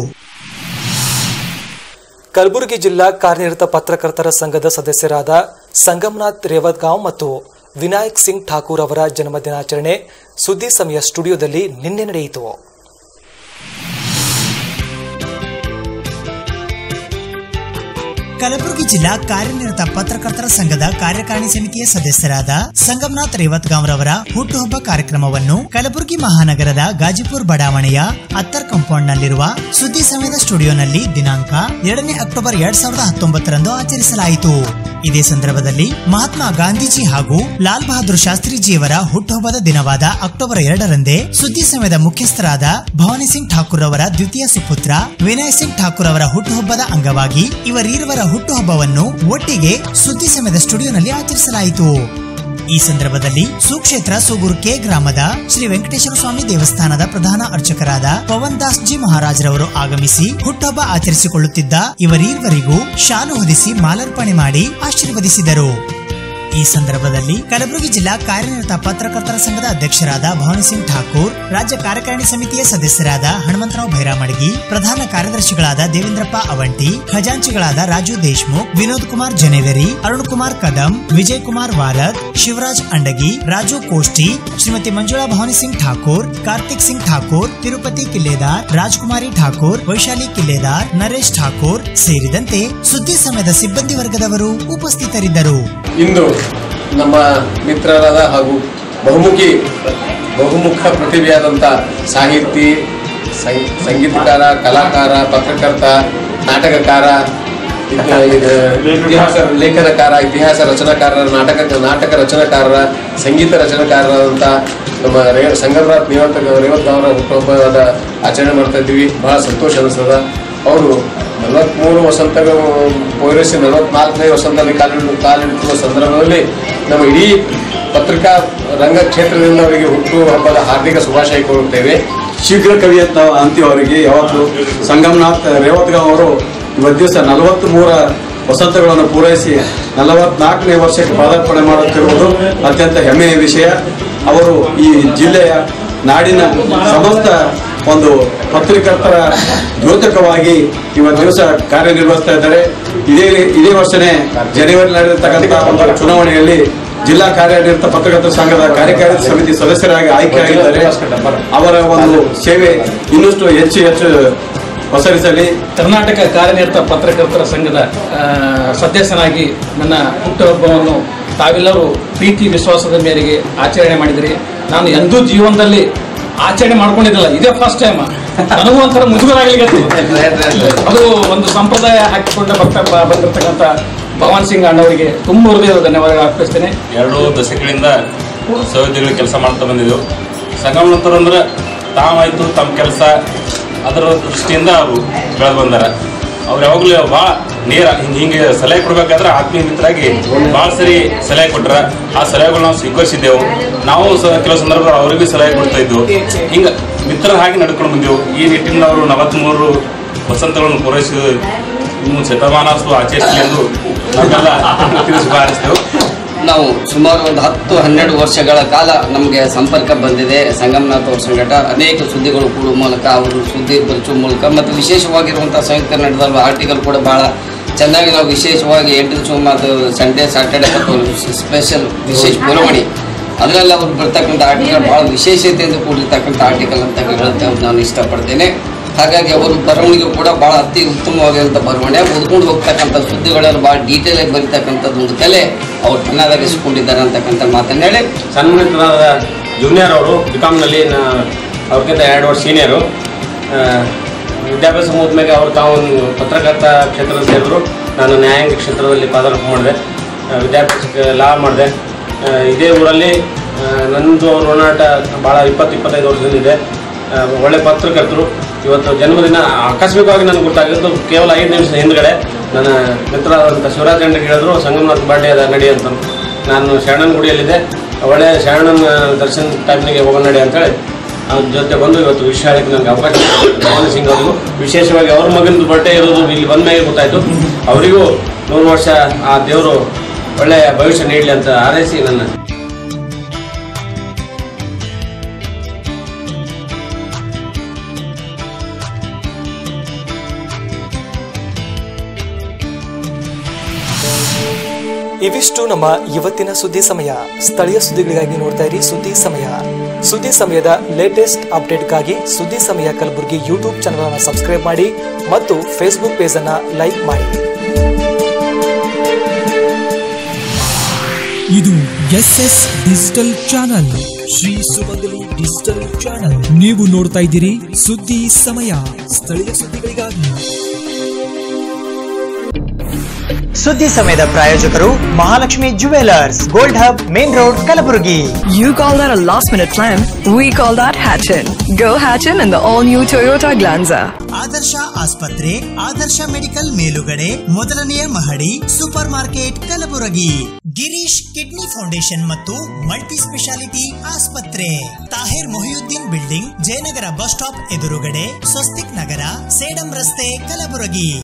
E: ಕಲಬುರಗಿ ಜಿಲ್ಲಾ ಕಾರ್ಯನಿರತ ಪತ್ರಕರ್ತರ ಸಂಘದ ಸದಸ್ಯರಾದ ಸಂಗಮನಾಥ್ ರೇವತ್ಗಾಂವ್ ಮತ್ತು ವಿನಾಯಕ್ ಸಿಂಗ್ ಠಾಕೂರ್ ಅವರ ಜನ್ಮದಿನಾಚರಣೆ ಸುದ್ದಿ ಸಮಯ ಸ್ಟುಡಿಯೋದಲ್ಲಿ ನಿನ್ನೆ ನಡೆಯಿತು
B: ಕಲಬುರಗಿ ಜಿಲ್ಲಾ ಕಾರ್ಯನಿರತ ಪತ್ರಕರ್ತರ ಸಂಘದ ಕಾರ್ಯಕಾರಿಣಿ ಸಮಿತಿಯ ಸದಸ್ಯರಾದ ಸಂಗಮನಾಥ್ ರೇವತ್ಗಾಂವ್ ರವರ ಹುಟ್ಟುಹಬ್ಬ ಕಾರ್ಯಕ್ರಮವನ್ನು ಕಲಬುರಗಿ ಮಹಾನಗರದ ಗಾಜಿಪುರ್ ಬಡಾವಣೆಯ ಅತ್ತರ್ ಕಾಂಪೌಂಡ್ನಲ್ಲಿರುವ ಸುದ್ದಿ ಸಮಯದ ಸ್ಟುಡಿಯೋನಲ್ಲಿ ದಿನಾಂಕ ಎರಡನೇ ಅಕ್ಟೋಬರ್ ಎರಡ್ ಸಾವಿರದ ಹತ್ತೊಂಬತ್ತರಂದು ಆಚರಿಸಲಾಯಿತು ಇದೇ ಸಂದರ್ಭದಲ್ಲಿ ಮಹಾತ್ಮ ಗಾಂಧೀಜಿ ಹಾಗೂ ಲಾಲ್ ಬಹದ್ದೂರ್ ಶಾಸ್ತ್ರಿಜಿಯವರ ಹುಟ್ಟುಹಬ್ಬದ ದಿನವಾದ ಅಕ್ಟೋಬರ್ ಎರಡರಂದೇ ಸುದ್ದಿ ಸಮಯದ ಮುಖ್ಯಸ್ಥರಾದ ಭವಾನಿ ಸಿಂಗ್ ಠಾಕೂರ್ ಅವರ ದ್ವಿತೀಯ ಸುಪುತ್ರ ವಿನಯ್ ಸಿಂಗ್ ಠಾಕೂರ್ ಅವರ ಹುಟ್ಟುಹಬ್ಬದ ಅಂಗವಾಗಿ ಇವರೀರ್ವರ ಹುಟ್ಟುಹಬ್ಬವನ್ನು ಒಟ್ಟಿಗೆ ಸುದ್ದಿ ಸಮಯದ ಸ್ಟುಡಿಯೋನಲ್ಲಿ ಆಚರಿಸಲಾಯಿತು ಈ ಸಂದರ್ಭದಲ್ಲಿ ಸುಕ್ಷೇತ್ರ ಸುಗೂರು ಕೆ ಗ್ರಾಮದ ಶ್ರೀ ವೆಂಕಟೇಶ್ವರ ಸ್ವಾಮಿ ದೇವಸ್ಥಾನದ ಪ್ರಧಾನ ಅರ್ಚಕರಾದ ಪವನ್ ದಾಸ್ ಜಿ ಮಹಾರಾಜರವರು ಆಗಮಿಸಿ ಹುಟ್ಟುಹಬ್ಬ ಆಚರಿಸಿಕೊಳ್ಳುತ್ತಿದ್ದ ಇವರೀರ್ವರಿಗೂ ಶಾಲು ಹೊದಿಸಿ ಮಾಲಾರ್ಪಣೆ ಮಾಡಿ ಆಶೀರ್ವದಿಸಿದರು ಈ ಸಂದರ್ಭದಲ್ಲಿ ಕಲಬುರಗಿ ಜಿಲ್ಲಾ ಕಾರ್ಯನಿರತ ಪತ್ರಕರ್ತರ ಸಂಘದ ಅಧ್ಯಕ್ಷರಾದ ಭವಾನಿ ಸಿಂಗ್ ಠಾಕೂರ್ ರಾಜ್ಯ ಕಾರ್ಯಕಾರಿಣಿ ಸಮಿತಿಯ ಸದಸ್ಯರಾದ ಹನುಮಂತರಾವ್ ಭೈರಾಮಡ್ಗಿ ಪ್ರಧಾನ ಕಾರ್ಯದರ್ಶಿಗಳಾದ ದೇವೇಂದ್ರಪ್ಪ ಅವಂಟಿ ಖಜಾಂಚಿಗಳಾದ ರಾಜು ದೇಶ್ಮುಖ್ ವಿನೋದ್ ಕುಮಾರ್ ಜನೇವೆರಿ ಅರುಣ್ ಕುಮಾರ್ ಕದಂ ವಿಜಯ್ ಕುಮಾರ್ ವಾರದ್ ಶಿವರಾಜ್ ಅಂಡಗಿ ರಾಜು ಕೋಷ್ಟಿ ಶ್ರೀಮತಿ ಮಂಜುಳಾ ಭವಾನಿ ಸಿಂಗ್ ಠಾಕೂರ್ ಕಾರ್ತಿಕ್ ಸಿಂಗ್ ಠಾಕೂರ್ ತಿರುಪತಿ ಕಿಲ್ಲೇದಾರ್ ರಾಜ್ಕುಮಾರಿ ಠಾಕೂರ್ ವೈಶಾಲಿ ಕಿಲ್ಲೇದಾರ್ ನರೇಶ್ ಠಾಕೂರ್ ಸೇರಿದಂತೆ ಸುದ್ದಿ ಸಮಯದ ಸಿಬ್ಬಂದಿ ವರ್ಗದವರು ಉಪಸ್ಥಿತರಿದ್ದರು
R: ಇಂದು ನಮ್ಮ ಮಿತ್ರರಾದ ಹಾಗೂ ಬಹುಮುಖಿ ಬಹುಮುಖ ಪ್ರತಿಭೆಯಾದಂಥ ಸಾಹಿತಿ ಸಂ- ಸಂಗೀತಕಾರ ಕಲಾಕಾರ ಪತ್ರಕರ್ತ ನಾಟಕಕಾರ ಇದ್- ಇದ್- ಇತಿಹಾಸ ಲೇಖನಕಾರ ಇತಿಹಾಸ ರಚನಾಕಾರರ ನಾಟಕ ನಾಟಕ ರಚನಾಕಾರರ ಸಂಗೀತ ರಚನಾಕಾರರಾದಂಥ ನಮ್ಮ ರೇ ಸಂಗಮನಾಥ್ ರೇವತ್ ರೇವತ್ ಅವರ ಹುಟ್ಟುಹಬ್ಬದ ಆಚರಣೆ ಮಾಡ್ತಾ ಇದ್ದೀವಿ ಬಹಳ ಸಂತೋಷ ಅನಿಸ್ತದ ಅವರು ನಲವತ್ಮೂರು ವಸಂತಗಳು ಪೂರೈಸಿ ನಲವತ್ನಾಲ್ಕನೇ ವಸಂತದಲ್ಲಿ ಕಾಲಿಡು ಕಾಲಿಡುತ್ತಿರುವ ಸಂದರ್ಭದಲ್ಲಿ ನಮ್ಮ ಇಡೀ ಪತ್ರಿಕಾ ರಂಗ ಕ್ಷೇತ್ರದಿಂದ ಅವರಿಗೆ ಹುಟ್ಟು ಹಬ್ಬದ ಹಾರ್ದಿಕ ಶುಭಾಶಯ ಕೋರುತ್ತೇವೆ
U: ಶೀಘ್ರ ಕವಿ ಅಂತ ಅಂತೀವಿ ಅವರಿಗೆ ಯಾವತ್ತು ಸಂಗಮನಾಥ್ ರೇವತ್ಗಾಂವ್ ಅವರು ಇವತ್ತು ದಿವಸ ನಲವತ್ತ್ ಮೂರ ವಸಂತಗಳನ್ನು ಪೂರೈಸಿ ನಲವತ್ನಾಲ್ಕನೇ ವರ್ಷಕ್ಕೆ ಪಾದಾರ್ಪಣೆ ಮಾಡುತ್ತಿರುವುದು ಅತ್ಯಂತ ಹೆಮ್ಮೆಯ ವಿಷಯ ಅವರು ಈ ಜಿಲ್ಲೆಯ ನಾಡಿನ ಸಮಸ್ತ ಒಂದು ಪತ್ರಿಕರ್ತರ ದ್ಯೋತಕವಾಗಿ ಇವತ್ತು ದಿವಸ ಕಾರ್ಯನಿರ್ವಹಿಸ್ತಾ ಇದ್ದಾರೆ ಇದೇ ಇದೇ ವರ್ಷನೇ ಜನವರಿ ನಡೆದಿರ್ತಕ್ಕಂಥ ಒಂದು ಚುನಾವಣೆಯಲ್ಲಿ ಜಿಲ್ಲಾ ಕಾರ್ಯನಿರತ ಪತ್ರಕರ್ತರ ಸಂಘದ ಕಾರ್ಯಕಾರಿ ಸಮಿತಿ ಸದಸ್ಯರಾಗಿ ಆಯ್ಕೆಯಾಗಿದ್ದಾರೆ ಅವರ ಒಂದು ಸೇವೆ ಇನ್ನಷ್ಟು ಹೆಚ್ಚು ಹೆಚ್ಚು ಪಸರಿಸಲಿ
V: ಕರ್ನಾಟಕ ಕಾರ್ಯನಿರತ ಪತ್ರಕರ್ತರ ಸಂಘದ ಆ, ಸದಸ್ಯನಾಗಿ ನನ್ನ ಹುಟ್ಟುಹಬ್ಬವನ್ನು ತಾವೆಲ್ಲರೂ ಪ್ರೀತಿ ವಿಶ್ವಾಸದ ಮೇರೆಗೆ ಆಚರಣೆ ಮಾಡಿದಿರಿ ನಾನು ಎಂದೂ ಜೀವನದಲ್ಲಿ ಆಚರಣೆ ಮಾಡ್ಕೊಂಡಿದ್ದಿಲ್ಲ ಇದೇ ಫಸ್ಟ್ ಟೈಮ್ ನನಗೂ ಒಂಥರ ಮುಜುಗರಾಗ್ಲಿಕ್ಕೆ ಅದು ಒಂದು ಸಂಪ್ರದಾಯ ಹಾಕಿಕೊಂಡು ಬರ್ತಾ ಬ- ಬಂದಿರತಕ್ಕಂಥ ಭವಾನ್ ಸಿಂಗ್ ಅಣ್ಣವರಿಗೆ ತುಂಬ ಹೃದಯದ ಧನ್ಯವಾದ ಅರ್ಪಿಸ್ತೇನೆ
W: ಎರಡು ದಶಕಗಳಿಂದ ಸಹೋದ್ಯೋಗಿಗಳು ಕೆಲಸ ಮಾಡ್ತಾ ಬಂದಿದ್ದೆವು ಸಂಗಮನಂತರ ಅಂದ್ರೆ ತಾವಾಯ್ತು ತಮ್ಮ ಕೆಲಸ ಅದರ ದೃಷ್ಟಿಯಿಂದ ಅವರು ಬೆಳೆದು ಬಂದಾರ ಅವ್ರು ಯಾವಾಗಲೂ ಭಾಳ ನೇರ ಹಿಂಗೆ ಹಿಂಗೆ ಸಲಹೆ ಕೊಡ್ಬೇಕಾದ್ರೆ ಆತ್ಮೀಯ ಮಿತ್ರರಾಗಿ ಭಾಳ ಸರಿ ಸಲಹೆ ಕೊಟ್ರ ಆ ಸಲಹೆಗಳು ನಾವು ಸ್ವೀಕರಿಸಿದ್ದೆವು ನಾವು ಸ ಕೆಲವು ಸಂದರ್ಭದಲ್ಲಿ ಅವರಿಗೂ ಸಲಹೆ ಕೊಡ್ತಾ ಇದ್ವು ಹಿಂಗೆ ಮಿತ್ರರ ಹಾಗೆ ನಡ್ಕೊಂಡು ಬಂದೆವು ಈ ನಿಟ್ಟಿನಲ್ಲಿ ಅವರು ನಲವತ್ತ್ಮೂರು ವಸಂತಗಳನ್ನು ಪೂರೈಸಿ ಇನ್ನು ಶತಮಾನಸ್ತು ಆಚರಿಸಲಿ ಎಂದು ನಾವೆಲ್ಲ ತಿಳಿಸಿ ಹಾರಿಸ್ತೇವೆ
X: ನಾವು ಸುಮಾರು ಒಂದು ಹತ್ತು ಹನ್ನೆರಡು ವರ್ಷಗಳ ಕಾಲ ನಮಗೆ ಸಂಪರ್ಕ ಬಂದಿದೆ ಸಂಗಮನಾಥ್ ಅವ್ರ ಸಂಘಟ ಅನೇಕ ಸುದ್ದಿಗಳು ಕೊಡುವ ಮೂಲಕ ಅವರು ಸುದ್ದಿ ಪರಿಚುವ ಮೂಲಕ ಮತ್ತು ವಿಶೇಷವಾಗಿರುವಂಥ ಸಂಯುಕ್ತ ನಡೆದ ಆರ್ಟಿಕಲ್ ಕೂಡ ಬಹಳ ಚೆನ್ನಾಗಿ ನಾವು ವಿಶೇಷವಾಗಿ ಎಂಟು ದಿವಸ ಮತ್ತು ಸಂಡೇ ಸಾಟರ್ಡೆ ಮತ್ತು ಸ್ಪೆಷಲ್ ವಿಶೇಷ ಪುರವಣಿ ಅದರಲ್ಲಿ ಅವ್ರು ಬರ್ತಕ್ಕಂಥ ಆರ್ಟಿಕಲ್ ಬಹಳ ವಿಶೇಷತೆಯಿಂದ ಕೂಡಿರ್ತಕ್ಕಂಥ ಆರ್ಟಿಕಲ್ ಅಂತ ಹೇಳಕ್ಕೆ ನಾನು ಇಷ್ಟಪಡ್ತೇನೆ ಹಾಗಾಗಿ ಅವರು ಬರವಣಿಗೆ ಕೂಡ ಬಹಳ ಅತಿ ಉತ್ತಮವಾಗಿರುವಂಥ ಬರವಣಿಗೆ ಓದ್ಕೊಂಡು ಹೋಗ್ತಕ್ಕಂಥ ಸುದ್ದಿಗಳನ್ನು ಭಾಳ ಡೀಟೇಲ್ ಆಗಿ ಬರೀತಕ್ಕಂಥದ್ದು ಒಂದು ಕಲೆ ಅವ್ರು ಚೆನ್ನಾಗಿಸ್ಕೊಂಡಿದ್ದಾರೆ ಅಂತಕ್ಕಂಥ ಮಾತನ್ನ ಹೇಳಿ
Y: ಸನ್ಮಾನಿತರಾದ ಜೂನಿಯರ್ ಅವರು ಬಿಕಾಮ್ನಲ್ಲಿ ಅವ್ರಿಗಿಂತ ಎರಡು ವರ್ಷ ಸೀನಿಯರು ವಿದ್ಯಾಭ್ಯಾಸ ಮುಗಿದ್ಮೇಲೆ ಅವ್ರು ತಾವು ಒಂದು ಪತ್ರಕರ್ತ ಕ್ಷೇತ್ರದ ಸೇರಿದ್ರು ನಾನು ನ್ಯಾಯಾಂಗ ಕ್ಷೇತ್ರದಲ್ಲಿ ಪಾದಾರ್ಪಣೆ ಮಾಡಿದೆ ಆ, ವಿದ್ಯಾಭ್ಯಾಸಕ್ಕೆ ಲಾ ಮಾಡಿದೆ ಆ, ಇದೇ ಊರಲ್ಲಿ ಆ, ನನ್ನದು ಅವ್ರ ಒಡನಾಟ ಭಾಳ ಇಪ್ಪತ್ತು ಇಪ್ಪತ್ತೈದು ವರ್ಷದಿಂದ ಇದೆ ಆ, ಒಳ್ಳೆ ಪತ್ರಕರ್ತರು ಇವತ್ತು ಜನ್ಮದಿನ ಆಕಸ್ಮಿಕವಾಗಿ ನನಗೆ ಗೊತ್ತಾಗಿದ್ದು ಕೇವಲ ಐದು ನಿಮಿಷದ ಹಿಂದ್ಗಡೆ ನನ್ನ ಮಿತ್ರರಾದಂಥ ಶಿವರಾಜ್ ಅಂಡಿಗೆ ಹೇಳಿದ್ರು ಸಂಗಮನಾಥ್ ಬರ್ಡೇ ಅದ ನಡಿ ಅಂತ ನಾನು ಶರಣನ ಗುಡಿಯಲ್ಲಿದ್ದೆ ಒಳ್ಳೆ ಶರಣನ ದರ್ಶನ ಟೈಮ್ನಿಗೆ ಹೋಗೋಣ ನಡಿ ಅಂತೇಳಿ ಅವ್ರ ಜೊತೆ ಬಂದು ಇವತ್ತು ವಿಷಯ ಹೇಳಕ್ಕೆ ನನಗೆ ಅವಕಾಶ ಕೊಟ್ಟಿದ್ದಾರೆ. ಮೋಹನ್ ಸಿಂಗ್ ಅವರಿಗೂ ವಿಶೇಷವಾಗಿ ಅವ್ರ ಮಗನದು ಬರ್ಡೇ ಇರೋದು ಇಲ್ಲಿ ಬಂದ ಮೇಲೆ ಗೊತ್ತಾಯಿತು ಅವರಿಗೂ ನೂರು ವರ್ಷ ಆ ದೇವರು ಒಳ್ಳೆಯ ಭವಿಷ್ಯ ನೀಡಲಿ ಅಂತ ಹಾರೈಸಿ ನನ್ನ
E: ಇವಿಷ್ಟು ನಮ್ಮ ಇವತ್ತಿನ ಸುದ್ದಿ ಸಮಯ ಸ್ಥಳೀಯ ಸುದ್ದಿಗಳಿಗಾಗಿ ನೋಡ್ತಾ ಇರಿ ಸುದ್ದಿ ಸಮಯ ಸುದ್ದಿ ಸಮಯದ ಲೇಟೆಸ್ಟ್ ಅಪ್ಡೇಟ್ಗಾಗಿ ಸುದ್ದಿ ಸಮಯ ಕಲಬುರಗಿ ಯೂಟ್ಯೂಬ್ ಚಾನಲ್ ಅನ್ನು ಸಬ್ಸ್ಕ್ರೈಬ್ ಮಾಡಿ ಮತ್ತು ಫೇಸ್ಬುಕ್ ಪೇಜ್ ಅನ್ನ ಲೈಕ್ ಮಾಡಿ
A: ಇದು S S digital channel Shri Sumangali digital channel ನೀವು ನೋಡ್ತಾ ಇದ್ದೀರಿ ಸುದ್ದಿ ಸಮಯ ಸ್ಥಳೀಯ ಸುದ್ದಿಗಳಿಗಾಗಿ
B: ಸುದ್ದಿ ಸಮಯದ ಪ್ರಾಯೋಜಕರು Mahalakshmi jewellers gold hub main road Kalaburagi
C: You call that a last minute plan? We call that Hatchin. Go Hatchin in the all new Toyota Glanza.
B: Adarsha ಆಸ್ಪತ್ರೆ ಆದರ್ಶ ಮೆಡಿಕಲ್ ಮೇಲುಗಡೆ ಮೊದಲನೆಯ ಮಹಡಿ super market Kalaburagi Girish kidney foundation ಮತ್ತು ಮಲ್ಟಿ ಸ್ಪೆಷಾಲಿಟಿ ಆಸ್ಪತ್ರೆ Tahir Mohiyuddin building Jayanagar bus stop ಎದುರುಗಡೆ ಸ್ವಸ್ತಿಕ್ ನಗರ ಸೇಡಂ ರಸ್ತೆ ಕಲಬುರಗಿ